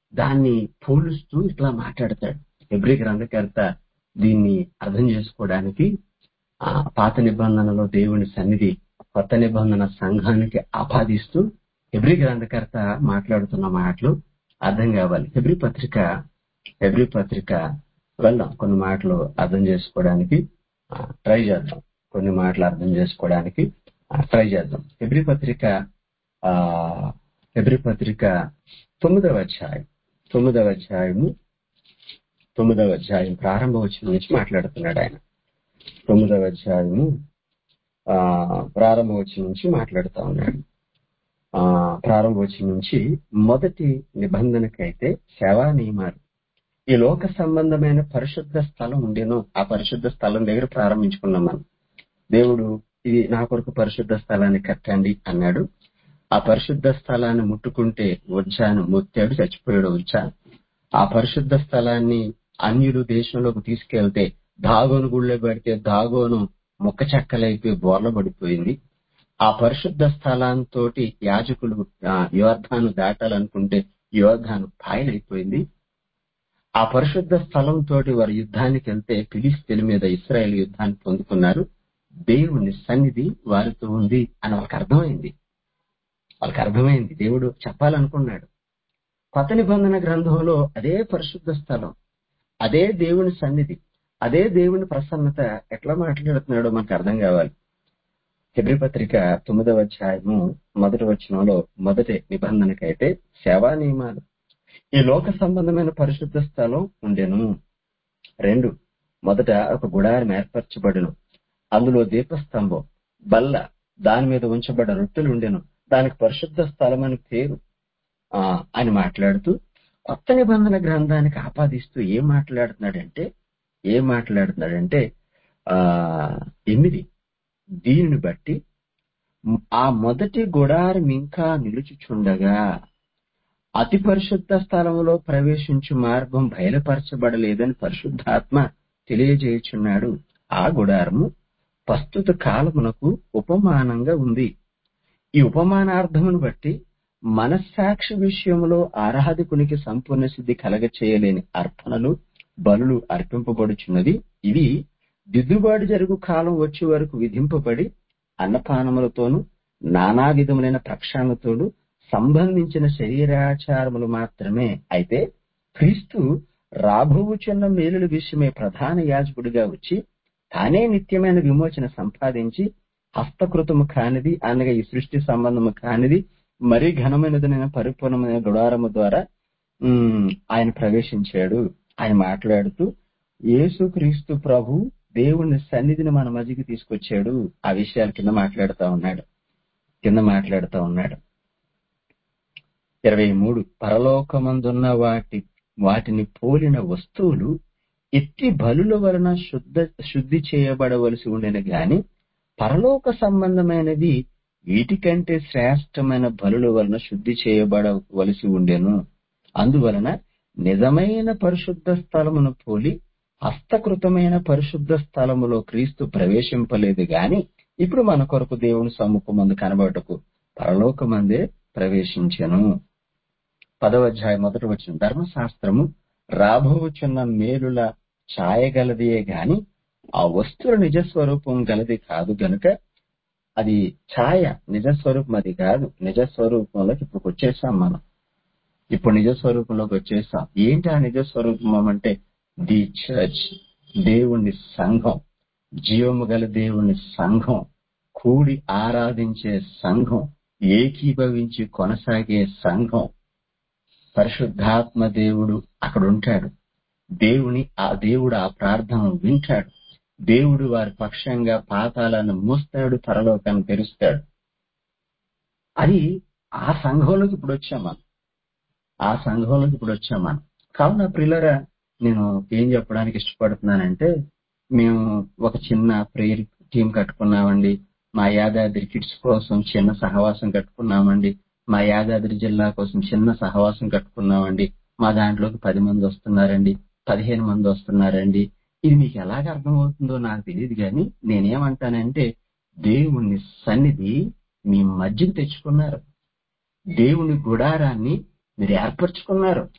దాన్ని పోలుస్తూ ఇట్లా మాట్లాడతాడు ఎబ్రి గ్రంథకర్త దీన్ని అర్థం చేసుకోవడానికి ఆ పాత నిబంధనలో దేవుని సన్నిధి కొత్త నిబంధన సంఘానికి ఆపాదిస్తూ ఎబ్రి గ్రంథకర్త మాట్లాడుతున్న మాటలు అర్థం కావాలి ఎబ్రి పత్రిక ఎబ్రి పత్రిక వెళ్దాం కొన్ని మాటలు అర్థం చేసుకోవడానికి ట్రై చేద్దాం కొన్ని మాటలు అర్థం చేసుకోవడానికి ట్రై చేద్దాం ఎబ్రి పత్రిక ఆ ఎబ్రి పత్రిక తొమ్మిదవ అధ్యాయం తొమ్మిదవ అధ్యాయము తొమ్మిదవ అధ్యాయం ప్రారంభ వచ్చిన నుంచి మాట్లాడుతున్నాడు ఆయన తొమ్మిదవ అధ్యాయము ఆ ప్రారంభ వచ్చిన నుంచి మాట్లాడుతా ఉన్నాడు ఆ ప్రారంభ వచ్చిన నుంచి మొదటి నిబంధనకైతే సేవా నియమాలు ఈ లోక సంబంధమైన పరిశుద్ధ స్థలం ఉండేను ఆ పరిశుద్ధ స్థలం దగ్గర ప్రారంభించుకున్నాం మనం దేవుడు ఇది నా కొరకు పరిశుద్ధ స్థలాన్ని కట్టండి అన్నాడు ఆ పరిశుద్ధ స్థలాన్ని ముట్టుకుంటే వచ్చాను ముత్తాడు చచ్చిపోయాడు వచ్చాను ఆ పరిశుద్ధ స్థలాన్ని అన్యులు దేశంలోకి తీసుకెళ్తే దాగోను గుళ్ళో పెడితే దాగోను ముక్క చెక్కలైపోయి బోర్ల పడిపోయింది ఆ పరిశుద్ధ స్థలాంతో యాజకులు యోర్ధాను దాటాలనుకుంటే యోర్ధాను పాయలైపోయింది ఆ పరిశుద్ధ స్థలంతో వారు యుద్ధానికి వెళ్తే ఫిలిస్తీన్ మీద ఇస్రాయేల్ యుద్ధాన్ని పొందుకున్నారు దేవుని సన్నిధి వారితో ఉంది అని వాళ్ళకి అర్థమైంది వాళ్ళకి అర్థమైంది దేవుడు చెప్పాలనుకున్నాడు కొత్త నిబంధన గ్రంథంలో అదే పరిశుద్ధ స్థలం అదే దేవుని సన్నిధి అదే దేవుని ప్రసన్నత ఎట్లా మాట్లాడుతున్నాడో మనకు అర్థం కావాలి హెబ్రి పత్రిక తొమ్మిదవ అధ్యాయము మొదటి వచనంలో మొదటి నిబంధనకైతే సేవా నియమాలు ఈ లోక సంబంధమైన పరిశుద్ధ స్థలం ఉండెను రెండు మొదట ఒక గుడారం ఏర్పరచబడును అందులో దీపస్తంభం బల్ల దాని మీద ఉంచబడ్డ రొట్టెలు ఉండెను దానికి పరిశుద్ధ స్థలం అని పేరు ఆ అని మాట్లాడుతూ కొత్త నిబంధన గ్రంథానికి ఆపాదిస్తూ ఏం మాట్లాడుతున్నాడంటే ఏం మాట్లాడుతున్నాడంటే ఆ ఎనిమిది దీనిని బట్టి ఆ మొదటి గుడారం ఇంకా నిలుచుచుండగా అతి పరిశుద్ధ స్థలములో ప్రవేశించు మార్గం బయలుపరచబడలేదని పరిశుద్ధాత్మ తెలియజేయుచున్నాడు ఆ గుడారము ప్రస్తుత కాలమునకు ఉపమానంగా ఉంది ఈ ఉపమానార్థమును బట్టి మనస్సాక్షి విషయంలో ఆరాధకునికి సంపూర్ణ సిద్ధి కలగ చేయలేని అర్పణలు బలులు అర్పింపబడుచున్నది ఇవి దిద్దుబాటు జరుగు కాలం వచ్చే వరకు విధింపబడి అన్నపానములతోనూ నానా విధములైన ప్రక్షాళనతోనూ సంబంధించిన శరీరాచారములు మాత్రమే అయితే క్రీస్తు రాబోవుచున్న మేలుల విషయమే ప్రధాన యాజకుడిగా వచ్చి తానే నిత్యమైన విమోచన సంపాదించి హస్తకృతము కానిది అనగా ఈ సృష్టి సంబంధము కానిది మరీ ఘనమైనదైన పరిపూర్ణమైన గుడారము ద్వారా ఆయన ప్రవేశించాడు ఆయన మాట్లాడుతూ యేసు క్రీస్తు ప్రభు దేవుని సన్నిధిని మన మధ్యకి తీసుకొచ్చాడు ఆ విషయాల కింద మాట్లాడుతా ఉన్నాడు కింద మాట్లాడుతా ఉన్నాడు ఇరవై మూడు పరలోకమందున్న వాటి వాటిని పోలిన వస్తువులు ఎత్తి బలుల వలన శుద్ధ శుద్ధి చేయబడవలసి ఉండేది గాని పరలోక సంబంధమైనది వీటికంటే శ్రేష్టమైన బలుల వలన శుద్ధి చేయబడవలసి ఉండెను అందువలన నిజమైన పరిశుద్ధ స్థలమును పోలి హస్తకృతమైన పరిశుద్ధ స్థలములో క్రీస్తు ప్రవేశింపలేదు గాని ఇప్పుడు మన కొరకు దేవుని సమ్ముఖమందు కనబడటకు పరలోకమందే ప్రవేశించెను పదవధ్యాయం మొదటి వచ్చిన ధర్మశాస్త్రము రాబోచున్న మేలుల ఛాయగలదియే గాని ఆ వస్తువుల నిజస్వరూపం గలది కాదు గనుక అది ఛాయ నిజస్వరూపం అది కాదు నిజస్వరూపంలోకి ఇప్పుడు వచ్చేసాం మనం ఇప్పుడు నిజస్వరూపంలోకి వచ్చేసాం ఏంటి ఆ నిజస్వరూపం అంటే ది చర్చ్ దేవుని సంఘం జీవము గల దేవుని సంఘం కూడి ఆరాధించే సంఘం ఏకీభవించి కొనసాగే సంఘం పరిశుద్ధాత్మ దేవుడు అక్కడ ఉంటాడు దేవుని ఆ దేవుడు ఆ ప్రార్థన వింటాడు దేవుడు వారి పక్షంగా పాతాలను మూస్తాడు పరలోకాన్ని తెరుస్తాడు అది ఆ సంఘంలోకి ఇప్పుడు వచ్చాం మనం ఆ సంఘంలోకి ఇప్పుడు వచ్చాం మనం కావున ప్రిల్లరా నేను ఏం చెప్పడానికి ఇష్టపడుతున్నానంటే మేము ఒక చిన్న ప్రేయర్ టీం కట్టుకున్నామండి మా యాదాద్రి కిడ్స్ కోసం చిన్న సహవాసం కట్టుకున్నామండి మా యాదాద్రి జిల్లా కోసం చిన్న సహవాసం కట్టుకున్నామండి మా దాంట్లోకి పది మంది వస్తున్నారండి పదిహేను మంది వస్తున్నారండి ఇది మీకు ఎలాగ అర్థమవుతుందో నాకు తెలియదు కానీ నేనేమంటానంటే దేవుని సన్నిధి మీ మధ్యకి తెచ్చుకున్నారు దేవుని గుడారాన్ని మీరు ఏర్పరచుకున్నారు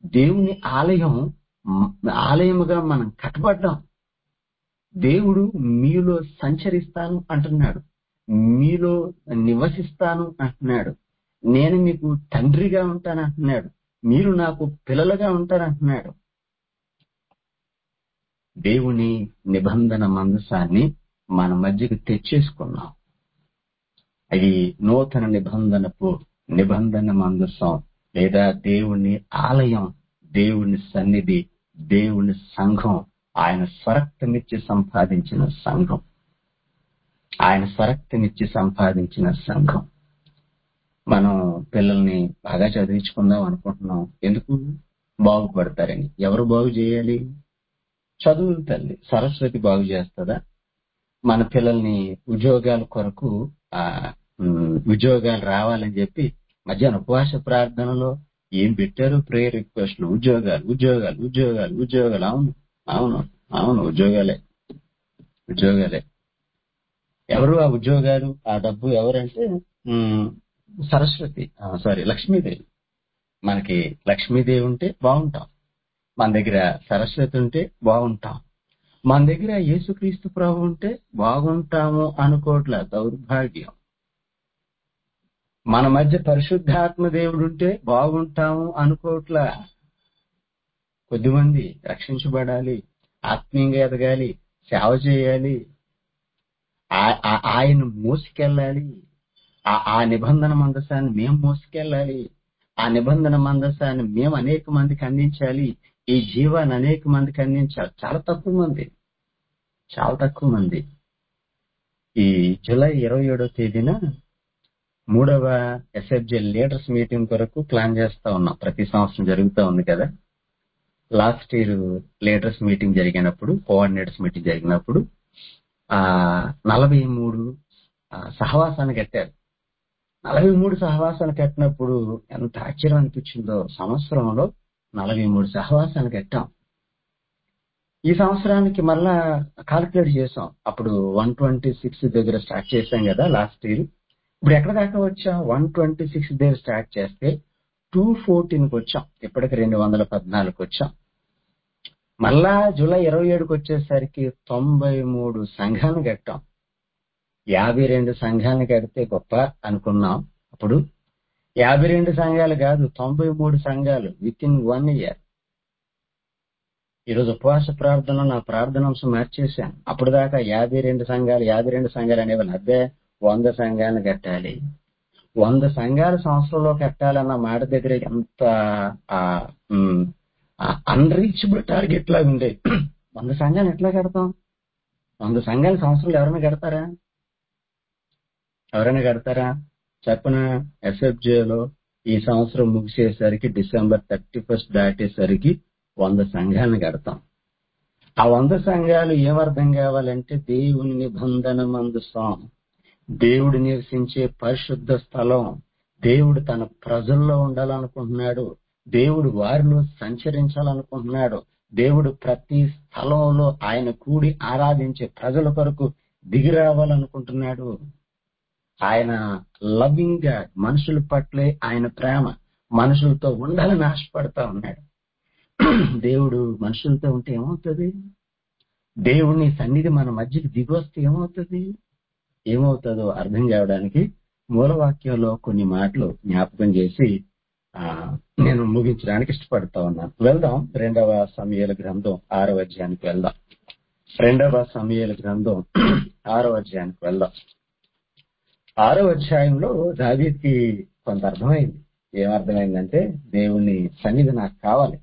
దేవుని ఆలయం మ్, ఆలయముగా మనం కట్టబడ్డాం దేవుడు మీలో సంచరిస్తాను అంటున్నాడు మీలో నివసిస్తాను అంటున్నాడు నేను మీకు తండ్రిగా ఉంటాను అంటున్నాడు మీరు నాకు పిల్లలుగా ఉంటారు అంటున్నాడు దేవుని నిబంధన మందసాన్ని మన మధ్యకు తెచ్చేసుకున్నాం అది నూతన నిబంధనపు నిబంధన మందసం లేదా దేవుని ఆలయం దేవుని సన్నిధి దేవుని సంఘం ఆయన స్వరక్తమిచ్చి సంపాదించిన సంఘం ఆయన స్వరక్తమిచ్చి సంపాదించిన సంఘం మనం పిల్లల్ని బాగా చదివించుకుందాం అనుకుంటున్నాం ఎందుకు బాగుపడతారని ఎవరు బాగు చేయాలి చదువుల తల్లి సరస్వతి బాగు చేస్తుందా మన పిల్లల్ని ఉద్యోగాల కొరకు ఆ ఉమ్, ఉద్యోగాలు రావాలని చెప్పి మధ్యాహ్నం ఉపవాస ప్రార్థనలో ఏం పెట్టారు ప్రేయర్ రిక్వెస్ట్లు ఉద్యోగాలు ఉద్యోగాలు ఉద్యోగాలు ఉద్యోగాలు అవును అవును అవును ఉద్యోగాలే ఉద్యోగాలే ఎవరు ఆ ఉద్యోగాలు ఆ డబ్బు ఎవరంటే ఉమ్, సరస్వతి సారీ లక్ష్మీదేవి మనకి లక్ష్మీదేవి ఉంటే బాగుంటాం మన దగ్గర సరస్వతి ఉంటే బాగుంటాం మన దగ్గర యేసుక్రీస్తు ప్రభు ఉంటే బాగుంటాము అనుకోవట్లే దౌర్భాగ్యం మన మధ్య పరిశుద్ధాత్మ దేవుడు ఉంటే బాగుంటాము అనుకోవట్లా కొద్దిమంది రక్షించబడాలి ఆత్మీయంగా ఎదగాలి సేవ చేయాలి ఆ- ఆ- ఆయన మోసుకెళ్ళాలి ఆ- ఆ నిబంధన మందసాన్ని మేము మోసుకెళ్ళాలి ఆ నిబంధన మందసాన్ని మేము అనేక మందికి అందించాలి ఈ జీవాన్ని అనేక మందికి అందించాలి చాలా తక్కువ మంది చాలా తక్కువ మంది ఈ జూలై ఇరవై ఏడో తేదీన మూడవ ఎస్ఎఫ్జే లీడర్స్ మీటింగ్ కొరకు ప్లాన్ చేస్తా ఉన్నాం ప్రతి సంవత్సరం జరుగుతూ ఉంది కదా లాస్ట్ ఇయర్ లీడర్స్ మీటింగ్ జరిగినప్పుడు కోఆర్డినేటర్స్ మీటింగ్ జరిగినప్పుడు ఆ నలభై మూడు ఆ, సహవాసాన్ని కట్టారు నలభై మూడు సహవాసాలు కట్టినప్పుడు ఎంత ఆశ్చర్యం అనిపించిందో సంవత్సరంలో నలభై మూడు సహవాసాలు కట్టాం ఈ సంవత్సరానికి మళ్ళా కాలిక్యులేట్ చేసాం అప్పుడు వన్ ట్వంటీ సిక్స్ దగ్గర స్టార్ట్ చేశాం కదా లాస్ట్ ఇయర్ ఇప్పుడు ఎక్కడ దాకా వచ్చాం వన్ ట్వంటీ సిక్స్ దగ్గర స్టార్ట్ చేస్తే టూ ఫోర్టీన్ కి వచ్చాం ఇప్పటికి రెండు వందల పద్నాలుగు వచ్చాం మళ్ళా జూలై ఇరవై ఏడుకి వచ్చేసరికి తొంభై మూడు సంఘాలను కట్టాం యాభై రెండు సంఘాలను కడితే గొప్ప అనుకున్నాం అప్పుడు యాభై రెండు సంఘాలు కాదు తొంభై మూడు సంఘాలు విత్ ఇన్ వన్ ఇయర్ ఈరోజు ఉపవాస ప్రార్థన నా ప్రార్థనాంశం మార్చేశాను అప్పుడు దాకా యాభై రెండు సంఘాలు యాభై రెండు సంఘాలు అనేవాళ్ళు అదే వంద సంఘాలను కట్టాలి వంద సంఘాలు సంవత్సరంలో కట్టాలన్న మాట దగ్గర ఎంత అన్రీచబుల్ టార్గెట్ లాగా ఉండేది వంద సంఘాలు ఎట్లా కడతాం వంద సంఘాలు సంవత్సరంలో ఎవరైనా కడతారా ఎవరైనా కడతారా చెప్పన ఎస్ఎఫ్జేలో ఈ సంవత్సరం ముగిసేసరికి డిసెంబర్ థర్టీ ఫస్ట్ దాటేసరికి వంద సంఘాలను కడతాం ఆ వంద సంఘాలు ఏమర్థం కావాలంటే దేవుని నిబంధన మందుస్తాం దేవుడు నివసించే పరిశుద్ధ స్థలం దేవుడు తన ప్రజల్లో ఉండాలనుకుంటున్నాడు దేవుడు వారిలో సంచరించాలనుకుంటున్నాడు దేవుడు ప్రతి స్థలంలో ఆయన కూడి ఆరాధించే ప్రజల కొరకు దిగి రావాలనుకుంటున్నాడు ఆయన లవింగ్ గా మనుషుల పట్లే ఆయన ప్రేమ మనుషులతో ఉండాలని ఆశపడతా ఉన్నాడు దేవుడు మనుషులతో ఉంటే ఏమవుతుంది దేవుని సన్నిధి మన మధ్యకి దిగొస్తే ఏమవుతుంది ఏమవుతుందో అర్థం కావడానికి మూలవాక్యంలో కొన్ని మాటలు జ్ఞాపకం చేసి ఆ నేను ముగించడానికి ఇష్టపడతా ఉన్నాను వెళ్దాం రెండవ సమయాల గ్రంథం ఆరవ అధ్యాయానికి వెళ్దాం రెండవ సమయాల గ్రంథం ఆరవ అధ్యాయానికి వెళ్దాం ఆరో అధ్యాయంలో దావీద్కి కొంత అర్థమైంది ఏమర్థమైందంటే దేవుని సన్నిధి నాకు కావాలి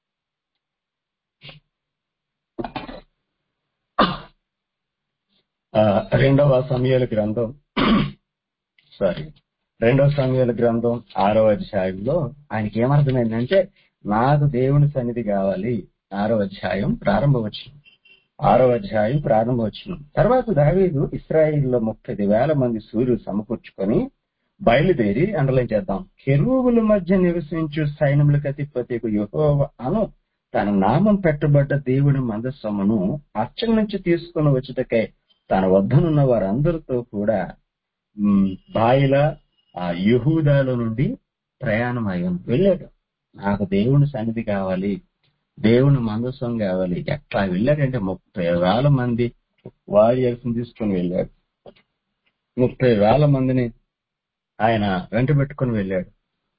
ఆ, రెండవ సమయాల గ్రంథం సారీ రెండవ సమయాల గ్రంథం ఆరో అధ్యాయంలో ఆయనకి ఏమర్థమైందంటే నాకు దేవుని సన్నిధి కావాలి ఆరో అధ్యాయం ప్రారంభవచనం ఆరో అధ్యాయం ప్రారంభవచనం తర్వాత దావీదు ఇస్రాయిల్లో ముప్పై వేల మంది సూర్యులు సమకూర్చుకొని బయలుదేరి అండలం చేద్దాం కెరూబుల మధ్య నివసించు సైన్యములకు అధిపతికు యెహోవా అను తన నామం పెట్టబడ్డ దేవుని మందస్సమును అచ్చం నుంచి తీసుకుని వచ్చుటకై తన వద్దనున్న వారందరితో కూడా ఉమ్, బాయిల ఆ యహూదాలో నుండి ప్రయాణం అయ్యాను వెళ్ళాడు నాకు దేవుని సన్నిధి కావాలి దేవుని మందస్సం కావాలి ఎట్లా వెళ్ళాడంటే ముప్పై వేల మంది వారియర్స్ తీసుకొని వెళ్ళాడు ముప్పై వేల మందిని ఆయన వెంట పెట్టుకొని వెళ్ళాడు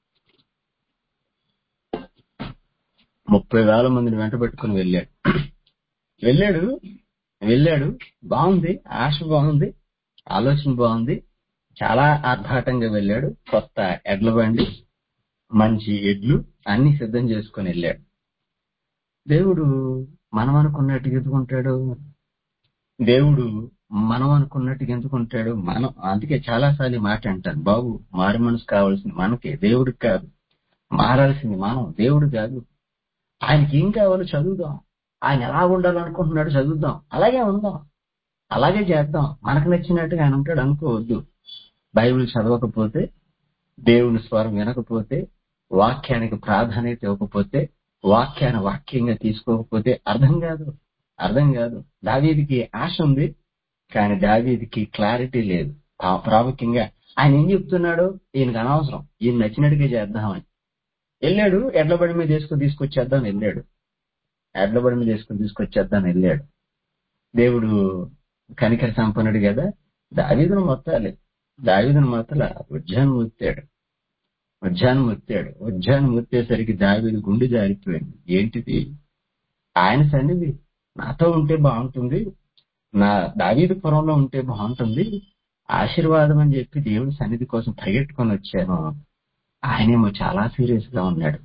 ముప్పై వేల మందిని వెంట పెట్టుకొని వెళ్ళాడు వెళ్ళాడు వెళ్ళాడు బాగుంది ఆశ బాగుంది ఆలోచన బాగుంది చాలా ఆర్భాటంగా వెళ్ళాడు కొత్త ఎడ్ల బండి మంచి ఎడ్లు అన్ని సిద్ధం చేసుకొని వెళ్ళాడు దేవుడు మనం అనుకున్నట్టుగా ఎందుకుంటాడు దేవుడు మనం అనుకున్నట్టుగా ఎందుకుంటాడు మనం అందుకే చాలా సార్లు మాట అంటాను బాబు మారు మనసు కావాల్సింది మనకే దేవుడికి కాదు మారాల్సింది మనం దేవుడు కాదు ఆయనకి ఏం కావాలో చదువుదాం ఆయన ఎలా ఉండాలనుకుంటున్నాడు చదువుదాం అలాగే ఉందాం అలాగే చేద్దాం మనకు నచ్చినట్టుగా ఆయన ఉంటాడు అనుకోవద్దు బైబిల్ చదవకపోతే దేవుని స్వరం వినకపోతే వాక్యానికి ప్రాధాన్యత ఇవ్వకపోతే వాక్యాన్ని వాక్యంగా తీసుకోకపోతే అర్థం కాదు అర్థం కాదు దావీదికి ఆశ ఉంది కానీ దావీదికి క్లారిటీ లేదు ప్రా- ప్రాముఖ్యంగా ఆయన ఏం చెప్తున్నాడు ఈయనకు అనవసరం ఈయన నచ్చినట్టుగా చేద్దామని వెళ్ళాడు ఎడ్ల బండి మీద తీసుకుని తీసుకొచ్చేద్దాం వెళ్ళాడు ఎడ్ల బండి మీద తీసుకుని తీసుకొచ్చేద్దాం వెళ్ళాడు దేవుడు కనికర సంపన్నుడు కదా దావీదును మొత్తాలి దావీదును మొత్తల ఉజ్జాను ముత్తాడు ఉజ్జాను ముత్తాడు ఉజ్జాను ముత్తేసరికి దావీదు గుండె జారిపోయింది ఏంటిది ఆయన సన్నిధి నాతో ఉంటే బాగుంటుంది నా దావీదు పురంలో ఉంటే బాగుంటుంది ఆశీర్వాదం అని చెప్పి దేవుడి సన్నిధి కోసం పరిగెట్టుకొని వచ్చాను ఆయనేమో చాలా సీరియస్ గా ఉన్నాడు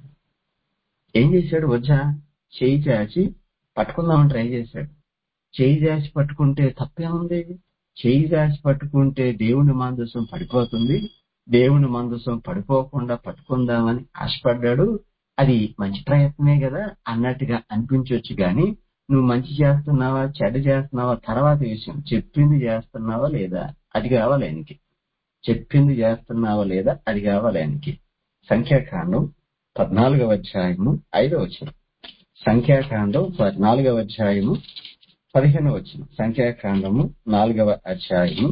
ఏం చేశాడు వచ్చా చేయి చాచి పట్టుకుందామని ట్రై చేశాడు చేయి చాచి పట్టుకుంటే తప్పేముంది చేయి చాచి పట్టుకుంటే దేవుని మందసం పడిపోతుంది దేవుని మందసం పడిపోకుండా పట్టుకుందామని ఆశపడ్డాడు అది మంచి ప్రయత్నమే కదా అన్నట్టుగా అనిపించవచ్చు గాని నువ్వు మంచి చేస్తున్నావా చెడ్డ చేస్తున్నావా తర్వాత విషయం చెప్పింది చేస్తున్నావా లేదా అది కావాలి ఆయనకి చెప్పింది చేస్తున్నావా లేదా అది కావాలి ఆయనకి సంఖ్యాకాండం పద్నాలుగవ అధ్యాయము ఐదవ వచనం సంఖ్యాకాండం పద్నాలుగవ అధ్యాయము పదిహేనవ వచనం సంఖ్యాకాండము నాలుగవ అధ్యాయము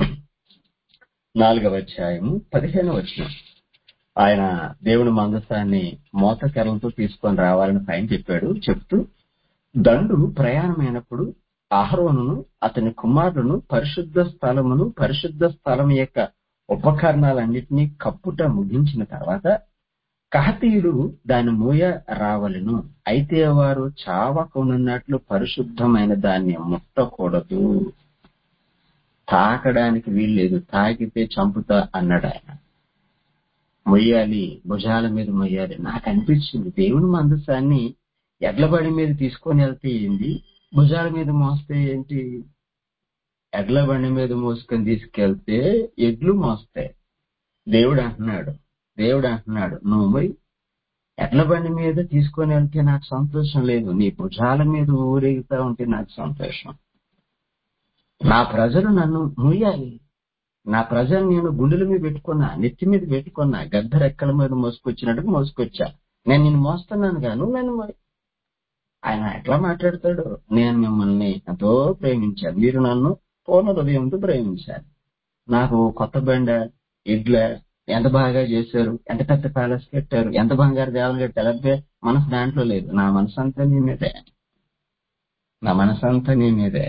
నాలుగవ అధ్యాయము పదిహేనవ వచనం ఆయన దేవుని మందసాన్ని మోతకర్రలతో తీసుకొని రావాలని పైన చెప్పాడు చెప్తూ దండు ప్రయాణమైనప్పుడు అహరోనును అతని కుమారులను పరిశుద్ధ స్థలమును పరిశుద్ధ స్థలం యొక్క ఉపకరణాలన్నిటినీ కప్పుట ముగించిన తర్వాత కహతీయులు దాని మూయ రావలను అయితే వారు చావకునున్నట్లు పరిశుద్ధమైన దాన్ని ముట్టకూడదు తాకడానికి వీల్లేదు తాకితే చంపుతా అన్నాడు ఆయన మొయ్యాలి భుజాల మీద మొయ్యాలి నాకు అనిపించింది దేవుని మందసాన్ని ఎడ్లబడి మీద తీసుకొని వెళ్తే ఏంది భుజాల మీద మోస్తే ఏంటి ఎడ్ల బండి మీద మోసుకొని తీసుకెళ్తే ఎడ్లు మోస్తాయి దేవుడు అంటున్నాడు దేవుడు అంటున్నాడు నువ్వు పోయి ఎడ్ల బండి మీద తీసుకొని వెళ్తే నాకు సంతోషం లేదు నీ భుజాల మీద ఊరేగుతా ఉంటే నాకు సంతోషం నా ప్రజలు నన్ను మూయాలి నా ప్రజలు నేను గుండెల మీద పెట్టుకున్నా నెత్తి మీద పెట్టుకున్నా గద్ద రెక్కల మీద మోసుకొచ్చినట్టుగా మోసుకొచ్చా నేను నిన్ను మోస్తున్నాను కాను నన్ను మోయ్. ఆయన ఎట్లా మాట్లాడతాడు నేను మిమ్మల్ని ఎంతో ప్రేమించాను మీరు నన్ను పూర్ణ హృదయంతో ప్రేమించారు నాకు కొత్త బండ ఇడ్ల ఎంత బాగా చేశారు ఎంత పెద్ద ప్యాలెస్ కట్టారు ఎంత బంగారు దేవాలు కట్టారు అంటే మనసు దాంట్లో లేదు నా మనసు అంతా నీ మీదే నా మనసు అంతా నీ మీదే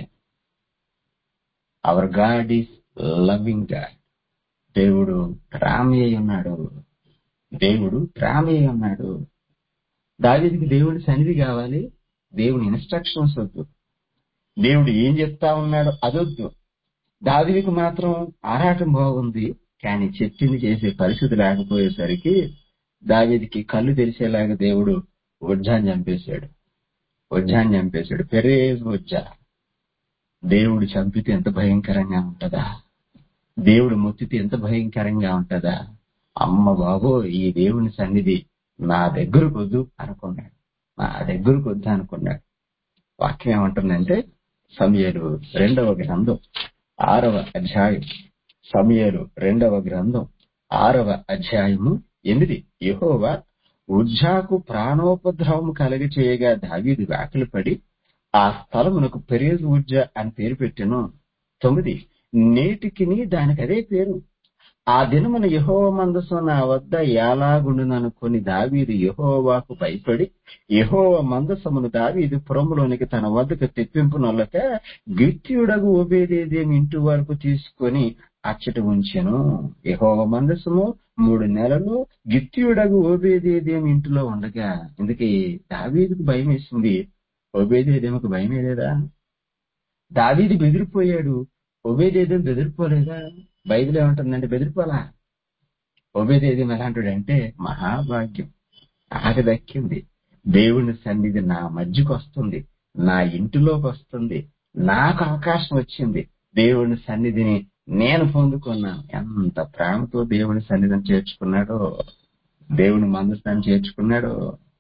our God is loving God దేవుడు ప్రేమ అయి ఉన్నాడు దేవుడు ప్రేమ అయి ఉన్నాడు దావీదికి దేవుడి సన్నిధి కావాలి దేవుని ఇన్స్ట్రక్షన్స్ వద్దు దేవుడు ఏం చెప్తా ఉన్నాడో అదొద్దు దావీదికి మాత్రం ఆరాటం బాగుంది కానీ చెప్పింది చేసే పరిస్థితి లేకపోయేసరికి దావీదికి కళ్ళు తెరిచేలాగా దేవుడు ఉజ్జాన్ని చంపేశాడు ఉజ్జాన్ని చంపేశాడు పెరేజ్ ఉజ్జా దేవుడు చంపితే ఎంత భయంకరంగా ఉంటదా దేవుడు మొత్తితే ఎంత భయంకరంగా ఉంటదా అమ్మ బాబో ఈ దేవుని సన్నిధి నా దగ్గరకు వద్దు అనుకున్నాడు నా దగ్గరకు వద్దు అనుకున్నాడు వాక్యం ఏమంటుందంటే సమయలు రెండవ గ్రంథం ఆరవ అధ్యాయం సమయలు రెండవ గ్రంథం ఆరవ అధ్యాయము ఎనిమిది యెహోవా ఉజ్జాకు ప్రాణోపద్రవము కలగ చేయగా దావీదు వ్యాకులు పడి ఆ స్థలమునకు పెరేజ్ ఉజ్జ అని పేరు పెట్టెను తొమ్మిది నేటికిని దానికి అదే పేరు ఆ దినమున యెహోవ మందసం నా వద్ద ఎలాగుండుననుకొని దావీదు యెహోవాకు భయపడి యెహోవ మందసమును దావీదు పురములోనికి తన వద్దకు తెప్పింపునొల్లక గిత్యుడగు ఓబేదేదేమి ఇంటి వరకు తీసుకొని అచ్చట ఉంచెను యెహోవ మందసము మూడు నెలలు గిత్యుడగు ఓబేదేదేమి ఇంటిలో ఉండగా ఇందుకే దావీదుకు భయం వేసింది ఓబేదేదేమికి భయం లేదా దావీదు బెదిరిపోయాడు ఒబేదేదేం బెదిరిపోలేదా బైబిల్ ఏమంటుందంటే బెదిరిపోలా ఒబేదేదేం ఎలాంటిడంటే మహాభాగ్యం నాకు దక్కింది దేవుని సన్నిధి నా మధ్యకు వస్తుంది నా ఇంటిలోకి వస్తుంది నాకు అవకాశం వచ్చింది దేవుని సన్నిధిని నేను పొందుకున్నాను ఎంత ప్రేమతో దేవుని సన్నిధిని చేర్చుకున్నాడో దేవుని మందస్థాన్ని చేర్చుకున్నాడో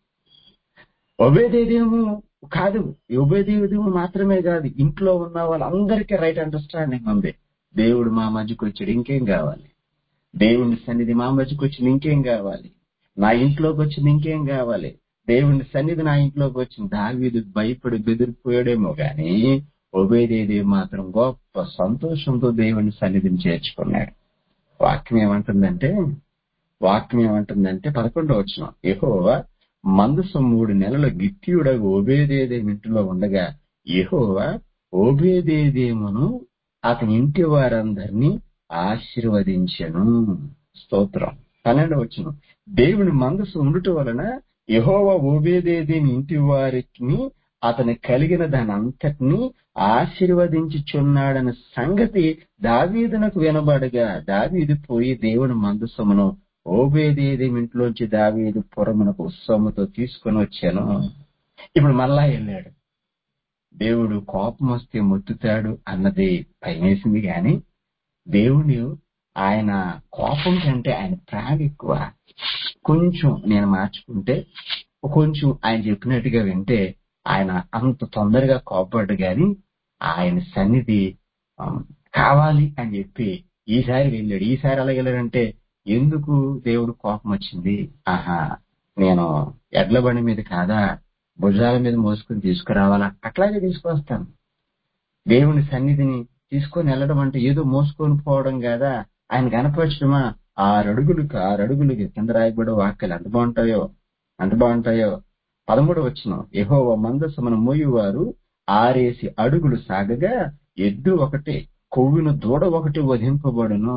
ఒబేదేదేమో కాదు ఒబేదేదేమో మాత్రమే కాదు ఇంట్లో ఉన్న వాళ్ళందరికీ రైట్ అండర్స్టాండింగ్ ఉంది దేవుడు మా మధ్యకు వచ్చాడు ఇంకేం కావాలి దేవుని సన్నిధి మా మధ్యకు వచ్చింది ఇంకేం కావాలి నా ఇంట్లోకి వచ్చింది ఇంకేం కావాలి దేవుని సన్నిధి నా ఇంట్లోకి వచ్చింది దావీదు భయపడి బెదిరిపోయాడేమో గాని ఒబేదేది మాత్రం గొప్ప సంతోషంతో దేవుని సన్నిధిని చేర్చుకున్నాడు వాక్యం ఏమంటుందంటే వాక్యం ఏమంటుందంటే పదకొండో వచ్చిన యెహోవా మందసం మూడు నెలల గిత్యుడగు ఓబేదేదేమి ఇంటిలో ఉండగా యెహోవా ఓబేదేదేమును అతని ఇంటి వారందరినీ ఆశీర్వదించెను స్తోత్రం పన్నెండు వచ్చును దేవుని మందసు ఉండుట వలన యెహోవా ఓబేదేదేమి ఇంటి వారికి అతని కలిగిన దాని అంతటిని ఆశీర్వదించుచున్నాడన్న సంగతి దావీదునకు వినబడగా దావీదు పోయి దేవుని మందసమును ఓబేదేదేమి ఇంట్లోంచి దావీదు పురమునకు ఉత్సవముతో తీసుకొని వచ్చాను ఇప్పుడు మళ్ళా వెళ్ళాడు దేవుడు కోపం వస్తే మొత్తుతాడు అన్నది భయమేసింది గాని దేవుడు ఆయన కోపం కంటే ఆయన ప్రేమ ఎక్కువ కొంచెం నేను మార్చుకుంటే కొంచెం ఆయన చెప్పినట్టుగా వింటే ఆయన అంత తొందరగా కోపడ్డు గాని ఆయన సన్నిధి ఆ, కావాలి అని చెప్పి ఈసారి వెళ్ళాడు ఈసారి ఎలా వెళ్ళాడంటే ఎందుకు దేవుడు కోపం వచ్చింది ఆహా నేను ఎడ్ల బండి మీద కాదా భుజాల మీద మోసుకుని తీసుకురావాలా అట్లాగే తీసుకొస్తాను దేవుని సన్నిధిని తీసుకొని వెళ్ళడం అంటే ఏదో మోసుకొని పోవడం కాదా ఆయన కనపరచడమా ఆరు అడుగులకు ఆరు అడుగులకి కింద రాయబడే వాక్యాలు ఎంత బాగుంటాయో ఎంత బాగుంటాయో పదమూడు వచ్చిన యెహోవా మందసమును మోయువారు ఆరేసి అడుగులు సాగగా ఎద్దు ఒకటి కొవ్విన దూడ ఒకటి వధింపబడును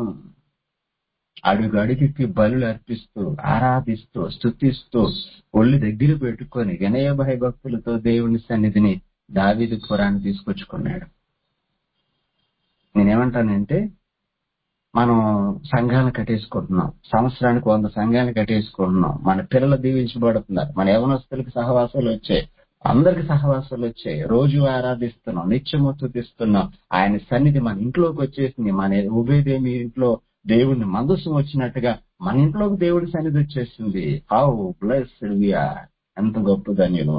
అడుగు అడుగుకి బలులు అర్పిస్తూ ఆరాధిస్తూ స్తుతిస్తూ ఒళ్ళు దగ్గర పెట్టుకొని వినయ భయభక్తులతో దేవుని సన్నిధిని దావీదు పురాన్ని తీసుకొచ్చుకున్నాడు నేనేమంటానంటే మనం సంఘాలను కట్టేసుకుంటున్నాం సంవత్సరానికి వంద సంఘాలను కట్టేసుకుంటున్నాం మన పిల్లలు దీవించబడుతున్నారు మన యవనస్తులకు సహవాసాలు వచ్చాయి అందరికి సహవాసాలు వచ్చాయి రోజు ఆరాధిస్తున్నాం నిత్యము తుతిస్తున్నాం ఆయన సన్నిధి మన ఇంట్లోకి వచ్చేసింది మన ఉభయదేమి ఇంట్లో దేవుని మందస్సు వచ్చినట్టుగా మన ఇంట్లోకి దేవుడి సన్నిధి వచ్చేసింది హౌ బ్లెస్ ఎంత గొప్ప ధన్యులు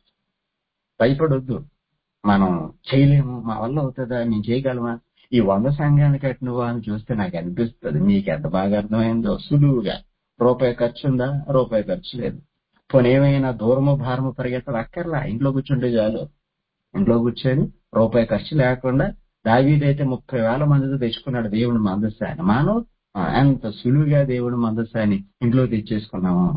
భయపడొద్దు మనం చేయలేము మా వల్ల అవుతుందా మేము చేయగలమా ఈ వంద సంఘాన్ని కట్టినవా అని చూస్తే నాకు అనిపిస్తుంది మీకు ఎంత బాగా అర్థమైందో సులువుగా రూపాయి ఖర్చు ఉందా రూపాయి ఖర్చు లేదు పోనీ ఏమైనా దూరము భారము పరిగెత్తడం అక్కర్లా ఇంట్లో కూర్చుంటే చాలు ఇంట్లో కూర్చొని రూపాయి ఖర్చు లేకుండా దావీదైతే ముప్పై వేల మందితో తెచ్చుకున్నాడు దేవుని మందసాన్ని మనం ఆ, ఎంత సులువుగా దేవుని మందసాన్ని ఇంట్లో తెచ్చేసుకున్నాము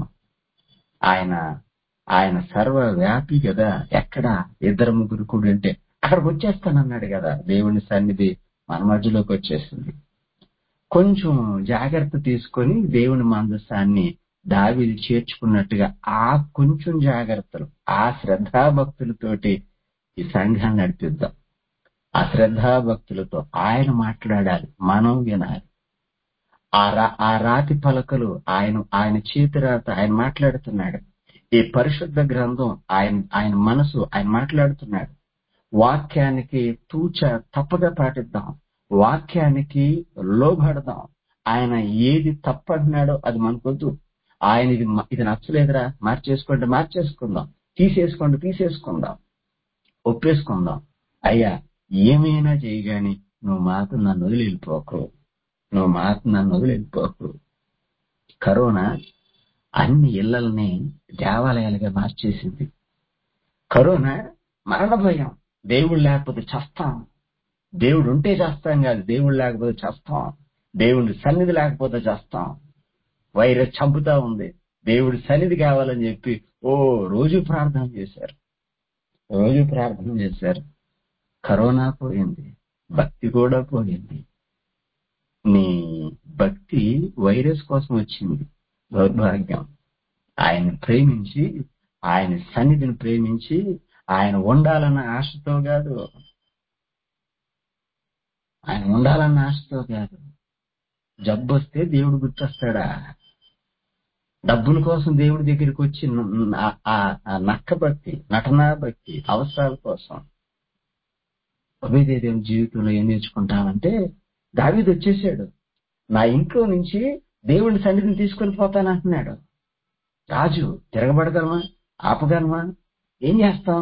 ఆయన ఆయన సర్వ వ్యాపి కదా ఎక్కడ ఇద్దరు ముగ్గురు కూడి అంటే అక్కడికి వచ్చేస్తానన్నాడు కదా దేవుని సన్నిధి మన మధ్యలోకి వచ్చేసింది కొంచెం జాగ్రత్త తీసుకొని దేవుని మందసాన్ని దావీది చేర్చుకున్నట్టుగా ఆ కొంచెం జాగ్రత్తలు ఆ శ్రద్ధాభక్తులతోటి ఈ సంఘాన్ని నడిపిద్దాం ఆ శ్రద్ధాభక్తులతో ఆయన మాట్లాడాలి మనం వినాలి ఆ రా ఆ రాతి పలకలు ఆయన ఆయన చేతి రాత ఆయన మాట్లాడుతున్నాడు ఈ పరిశుద్ధ గ్రంథం ఆయన ఆయన మనసు ఆయన మాట్లాడుతున్నాడు వాక్యానికి తూచ తప్పక పాటిద్దాం వాక్యానికి లోబడదాం ఆయన ఏది తప్పంటున్నాడో అది మనకొద్దు ఆయన ఇది మ- ఇది నచ్చలేదురా మార్చేసుకోండి మార్చేసుకుందాం తీసేసుకోండి తీసేసుకుందాం ఒప్పేసుకుందాం అయ్యా ఏమైనా చేయగాని నువ్వు మాత్రం నన్ను వదిలి వెళ్ళిపోకు నువ్వు మాత్రం నన్ను వదిలి వెళ్ళిపోకు కరోనా అన్ని ఇళ్లల్ని దేవాలయాలుగా మార్చేసింది కరోనా మరణ భయం దేవుడు లేకపోతే చస్తాం దేవుడు ఉంటే చేస్తాం కాదు దేవుడు లేకపోతే చస్తాం దేవుని సన్నిధి లేకపోతే చేస్తాం వైరస్ చంపుతా ఉంది దేవుడి సన్నిధి కావాలని చెప్పి ఓ రోజు ప్రార్థన చేశారు రోజు ప్రార్థన చేశారు కరోనా పోయింది భక్తి కూడా పోయింది నీ భక్తి వైరస్ కోసం వచ్చింది దౌర్భాగ్యం ఆయన ప్రేమించి ఆయన సన్నిధిని ప్రేమించి ఆయన ఉండాలన్న ఆశతో కాదు ఆయన ఉండాలన్న ఆశతో కాదు జబ్బు వస్తే దేవుడు గుర్తొస్తాడా డబ్బుల కోసం దేవుడి దగ్గరికి వచ్చి న- ఆ- ఆ- ఆ నక్క భక్తి నటనా భక్తి అవసరాల కోసం అభిదేదేవుని జీవితంలో ఏం నేర్చుకుంటామంటే దావీదు వచ్చేసాడు నా ఇంట్లో నుంచి దేవుని సన్నిధిని తీసుకొని పోతానంటున్నాడు రాజు తిరగబడగలమా ఆపగలమా ఏం చేస్తాం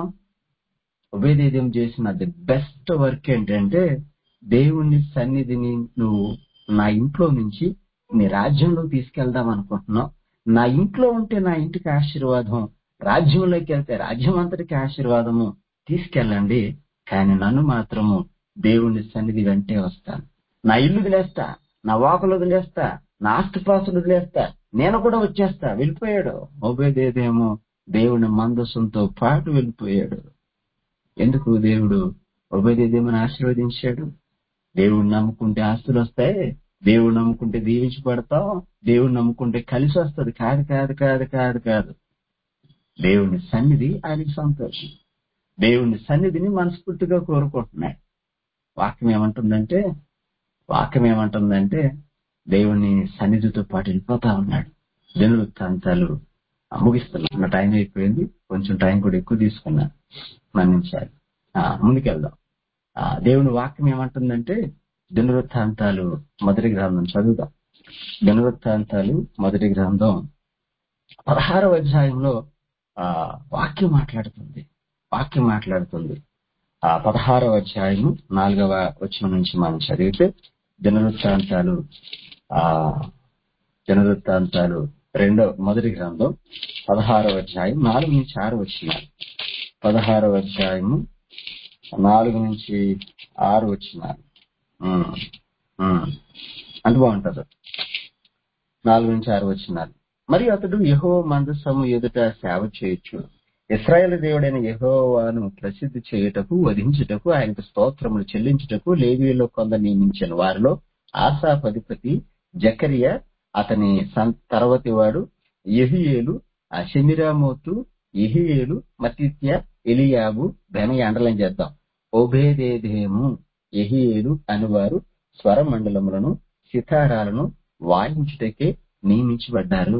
ఉభయదేవం చేసిన ది బెస్ట్ వర్క్ ఏంటంటే దేవుని సన్నిధిని నువ్వు నా ఇంట్లో నుంచి నీ రాజ్యంలో తీసుకెళ్దాం అనుకుంటున్నావు నా ఇంట్లో ఉంటే నా ఇంటికి ఆశీర్వాదం రాజ్యంలోకి వెళ్తే రాజ్యం అంతటికి ఆశీర్వాదము తీసుకెళ్ళండి కానీ నన్ను మాత్రము దేవుని సన్నిధి వెంటే వస్తాను నా ఇల్లు వదిలేస్తా నా వాకులు వదిలేస్తా నా ఆస్తిపాస్తులు వదిలేస్తా నేను కూడా వచ్చేస్తా వెళ్ళిపోయాడు ఒబేదేదేమో దేవుని మందసంతో పాటు వెళ్ళిపోయాడు ఎందుకు దేవుడు ఒబేదేదేమని ఆశీర్వదించాడు దేవుడు నమ్ముకుంటే ఆస్తులు వస్తాయి దేవుడు నమ్ముకుంటే దీవించబడతాం దేవుడు నమ్ముకుంటే కలిసి వస్తుంది కాదు కాదు కాదు కాదు కాదు దేవుని సన్నిధి ఆయనకి సంతోషం దేవుని సన్నిధిని మనస్ఫూర్తిగా కోరుకుంటున్నాడు వాక్యం ఏమంటుందంటే వాక్యం ఏమంటుందంటే దేవుని సన్నిధితో పాటు వెళ్ళిపోతా ఉన్నాడు దినవృత్తాంతాలు ముగిస్తున్నా నా టైం అయిపోయింది కొంచెం టైం కూడా ఎక్కువ తీసుకున్నా మన్నించాలి ఆ, ముందుకెళ్దాం ఆ, దేవుని వాక్యం ఏమంటుందంటే దినవృత్తాంతాలు మొదటి గ్రంథం చదువుదాం దినవృత్తాంతాలు మొదటి గ్రంథం పదహారవ అధ్యాయంలో ఆ వాక్యం మాట్లాడుతుంది వాక్యం మాట్లాడుతుంది ఆ పదహారవ అధ్యాయము నాలుగవ వచనం నుంచి మనం చదివితే దినవృత్తాంతాలు ఆ దినవృత్తాంతాలు రెండో మొదటి గ్రంథం పదహారవ అధ్యాయం నాలుగు నుంచి ఆరు వచ్చినారు పదహారవ అధ్యాయము నాలుగు నుంచి ఆరు వచ్చినారు ఉమ్, ఉమ్. అంత బాగుంటది నాలుగు నుంచి ఆరు వచ్చినారు మరి అతడు యహో మందసము ఎదుట సేవ చేయొచ్చు ఇస్రాయేల్ దేవుడైన యెహోవాను ప్రసిద్ధి చేయుటకు వధించుటకు ఆయనకు స్తోత్రములు చెల్లించుటకు లేవీలో కొందరు నియమించిన వారిలో ఆశాపధిపతి జకరియా అతని సం- తర్వాతి వాడు యెహీయేలు ఆ షెమిరామోతు యెహీయేలు మతిత్య ఎలియాబు బెనయ అండలం చేద్దాం ఓబేదేదేము యెహీయేలు అనువారు స్వర మండలములను సితారాలను వాయించుటకే నియమించబడ్డారు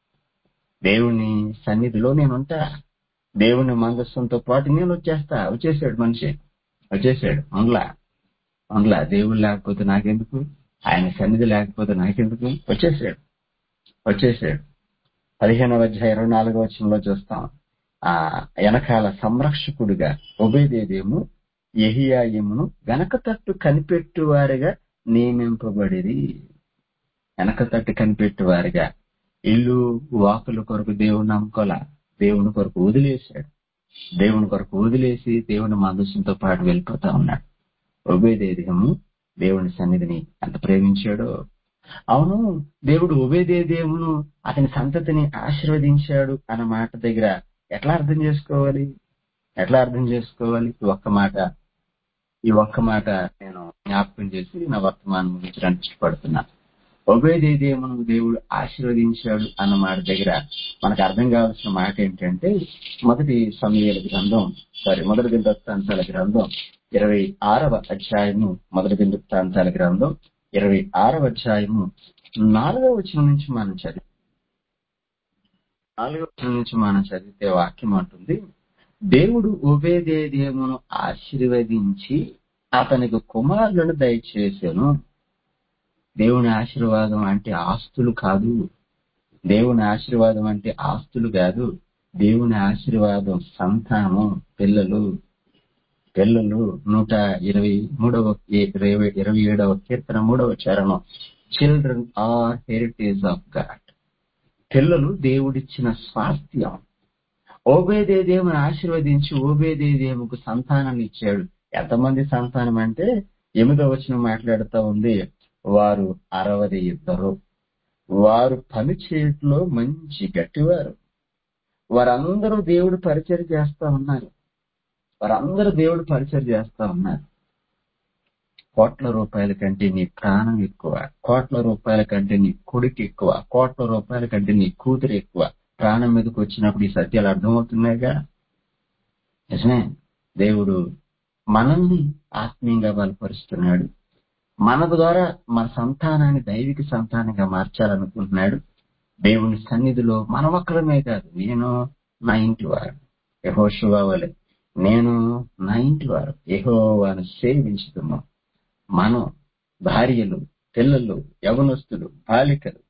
దేవుని సన్నిధిలో నేనుంటా దేవుని మందస్సుతో పాటు నేను వచ్చేస్తా వచ్చేసాడు మనిషి వచ్చేసాడు ఉండలా ఉండలా దేవుడు లేకపోతే నాకెందుకు ఆయన సన్నిధి లేకపోతే నాకెందుకు వచ్చేసాడు వచ్చేసాడు పదిహేనవ అధ్యాయ ఇరవై నాలుగవ వచనంలో చూస్తాం ఆ వెనకాల సంరక్షకుడిగా ఒబేదేదేము యెహియాయిమును వెనక తట్టు కనిపెట్టువారిగా నియమింపబడిరి వెనక తట్టు కనిపెట్టువారిగా ఇల్లు వాకుల కొరకు దేవుని నమ్ముకోల దేవుని కొరకు వదిలేశాడు దేవుని కొరకు వదిలేసి దేవుని మందస్సుతో పాటు వెళ్ళిపోతా ఉన్నాడు ఒబేదేదేము దేవుని సన్నిధిని ఎంత ప్రేమించాడో అవును దేవుడు ఉభయదేదేవును అతని సంతతిని ఆశీర్వదించాడు అన్న మాట దగ్గర ఎట్లా అర్థం చేసుకోవాలి ఎట్లా అర్థం చేసుకోవాలి ఈ ఒక్క మాట ఈ ఒక్క మాట నేను జ్ఞాపకం చేసి నా వర్తమానం ముగించడానికి ఇష్టపడుతున్నా ఉభయదేదేవును దేవుడు ఆశీర్వదించాడు అన్న మాట దగ్గర మనకు అర్థం కావాల్సిన మాట ఏంటంటే మొదటి సమయాల గ్రంథం సారీ మొదటి దిందత్తాంతాల గ్రంథం ఇరవై ఆరవ అధ్యాయము మొదటి దిందత్తాంతాల గ్రంథం ఇరవై ఆరవ అధ్యాయము నాలుగవ వచనం నుంచి మనం చదివి నాలుగవ వచనం నుంచి మనం చదివితే వాక్యం అంటుంది దేవుడు ఉభయదేదేమును ఆశీర్వదించి అతనికి కుమారులను దయచేసాను దేవుని ఆశీర్వాదం అంటే ఆస్తులు కాదు దేవుని ఆశీర్వాదం అంటే ఆస్తులు కాదు దేవుని ఆశీర్వాదం సంతానం పిల్లలు పిల్లలు నూట ఇరవై మూడవ ఇరవై ఇరవై ఏడవ కీర్తన మూడవ చరణం children are heritage of God పిల్లలు దేవుడిచ్చిన స్వాస్థ్యం ఓబేదేదేవుని ఆశీర్వదించి ఓబేదేదేవుకు సంతానాన్ని ఇచ్చాడు ఎంతమంది సంతానం అంటే ఎనిమిదో వచనం మాట్లాడుతూ ఉంది వారు అరవది ఇద్దరు వారు పని చేయట్లో మంచి గట్టివారు వారందరూ దేవుడు పరిచయం చేస్తా ఉన్నారు వారందరూ దేవుడు పరిచయం చేస్తా ఉన్నారు కోట్ల రూపాయల కంటే నీ ప్రాణం ఎక్కువ కోట్ల రూపాయల కంటే నీ కొడుకు ఎక్కువ కోట్ల రూపాయల కంటే నీ కూతురు ఎక్కువ ప్రాణం మీదకి వచ్చినప్పుడు ఈ సత్యాలు అర్థమవుతున్నాయిగా నిజమే దేవుడు మనల్ని ఆత్మీయంగా బలపరుస్తున్నాడు మన ద్వారా మన సంతానాన్ని దైవిక సంతానంగా మార్చాలనుకుంటున్నాడు దేవుని సన్నిధిలో మన ఒక్కరమే కాదు నేను నా ఇంటి వారు యహోశివా వలె నేను నా ఇంటి వారు యహోవాను సేవించుతున్నాం మనం భార్యలు పిల్లలు యవనస్తులు బాలికలు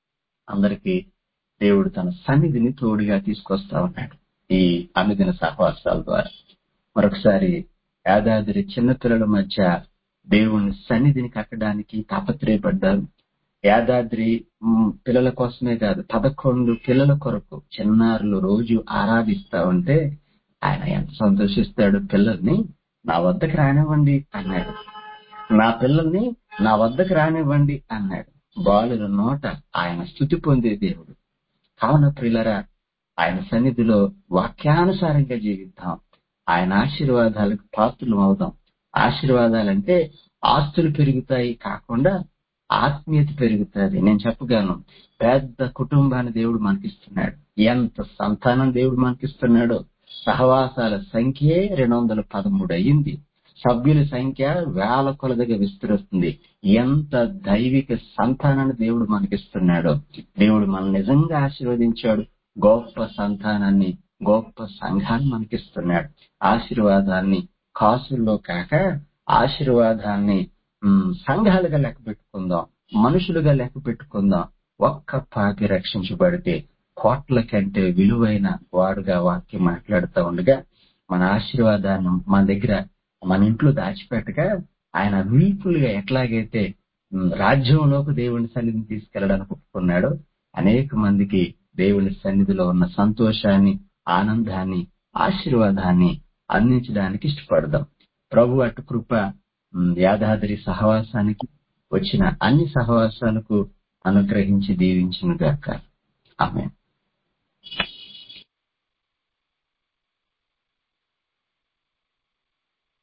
అందరికీ దేవుడు తన సన్నిధిని తోడుగా తీసుకొస్తా ఉన్నాడు ఈ అనుదిన సహవాసాల ద్వారా మరొకసారి యాదాద్రి చిన్నపిల్లల మధ్య దేవుని సన్నిధిని కట్టడానికి తాపత్రయపడ్డారు యాదాద్రి మ్, పిల్లల కోసమే కాదు పదకొండు పిల్లల కొరకు చిన్నారులు రోజు ఆరాధిస్తా ఉంటే ఆయన ఎంత సంతోషిస్తాడు పిల్లల్ని నా వద్దకు రానివ్వండి అన్నాడు నా పిల్లల్ని నా వద్దకు రానివ్వండి అన్నాడు బాలుల నోట ఆయన స్థుతి పొందే దేవుడు కావున ప్రియులరా ఆయన సన్నిధిలో వాక్యానుసారంగా జీవిద్దాం ఆయన ఆశీర్వాదాలకు పాత్రలు అవుదాం ఆశీర్వాదాలంటే ఆస్తులు పెరుగుతాయి కాకుండా ఆత్మీయత పెరుగుతుంది నేను చెప్పగలను పెద్ద కుటుంబాన్ని దేవుడు మనకిస్తున్నాడు ఎంత సంతానం దేవుడు మనకిస్తున్నాడో సహవాసాల సంఖ్యే రెండు వందల పదమూడు అయ్యింది సభ్యుల సంఖ్య వేల కొలదిగా విస్తరిస్తుంది ఎంత దైవిక సంతానాన్ని దేవుడు మనకిస్తున్నాడో దేవుడు మనం నిజంగా ఆశీర్వదించాడు గొప్ప సంతానాన్ని గొప్ప సంఘాన్ని మనకిస్తున్నాడు ఆశీర్వాదాన్ని కాసుల్లో కాక ఆశీర్వాదాన్ని ఉమ్, సంఘాలుగా లెక్క పెట్టుకుందాం మనుషులుగా లెక్క పెట్టుకుందాం ఒక్క పాపి రక్షించబడితే కోట్ల కంటే విలువైన వాడుగా వాక్యం మాట్లాడుతూ ఉండగా మన ఆశీర్వాదాన్ని మన దగ్గర మన ఇంట్లో దాచిపెట్టగా ఆయన వీపులుగా ఎట్లాగైతే ఉమ్, రాజ్యంలోకి దేవుని సన్నిధిని తీసుకెళ్లడానికి ఒప్పుకున్నాడో అనేక మందికి దేవుని సన్నిధిలో ఉన్న సంతోషాన్ని ఆనందాన్ని ఆశీర్వాదాన్ని అందించడానికి ఇష్టపడదాం ప్రభు అటు కృప ఉమ్, యాదాద్రి సహవాసానికి వచ్చిన అన్ని సహవాసాలకు అనుగ్రహించి దీవించును గాక ఆమె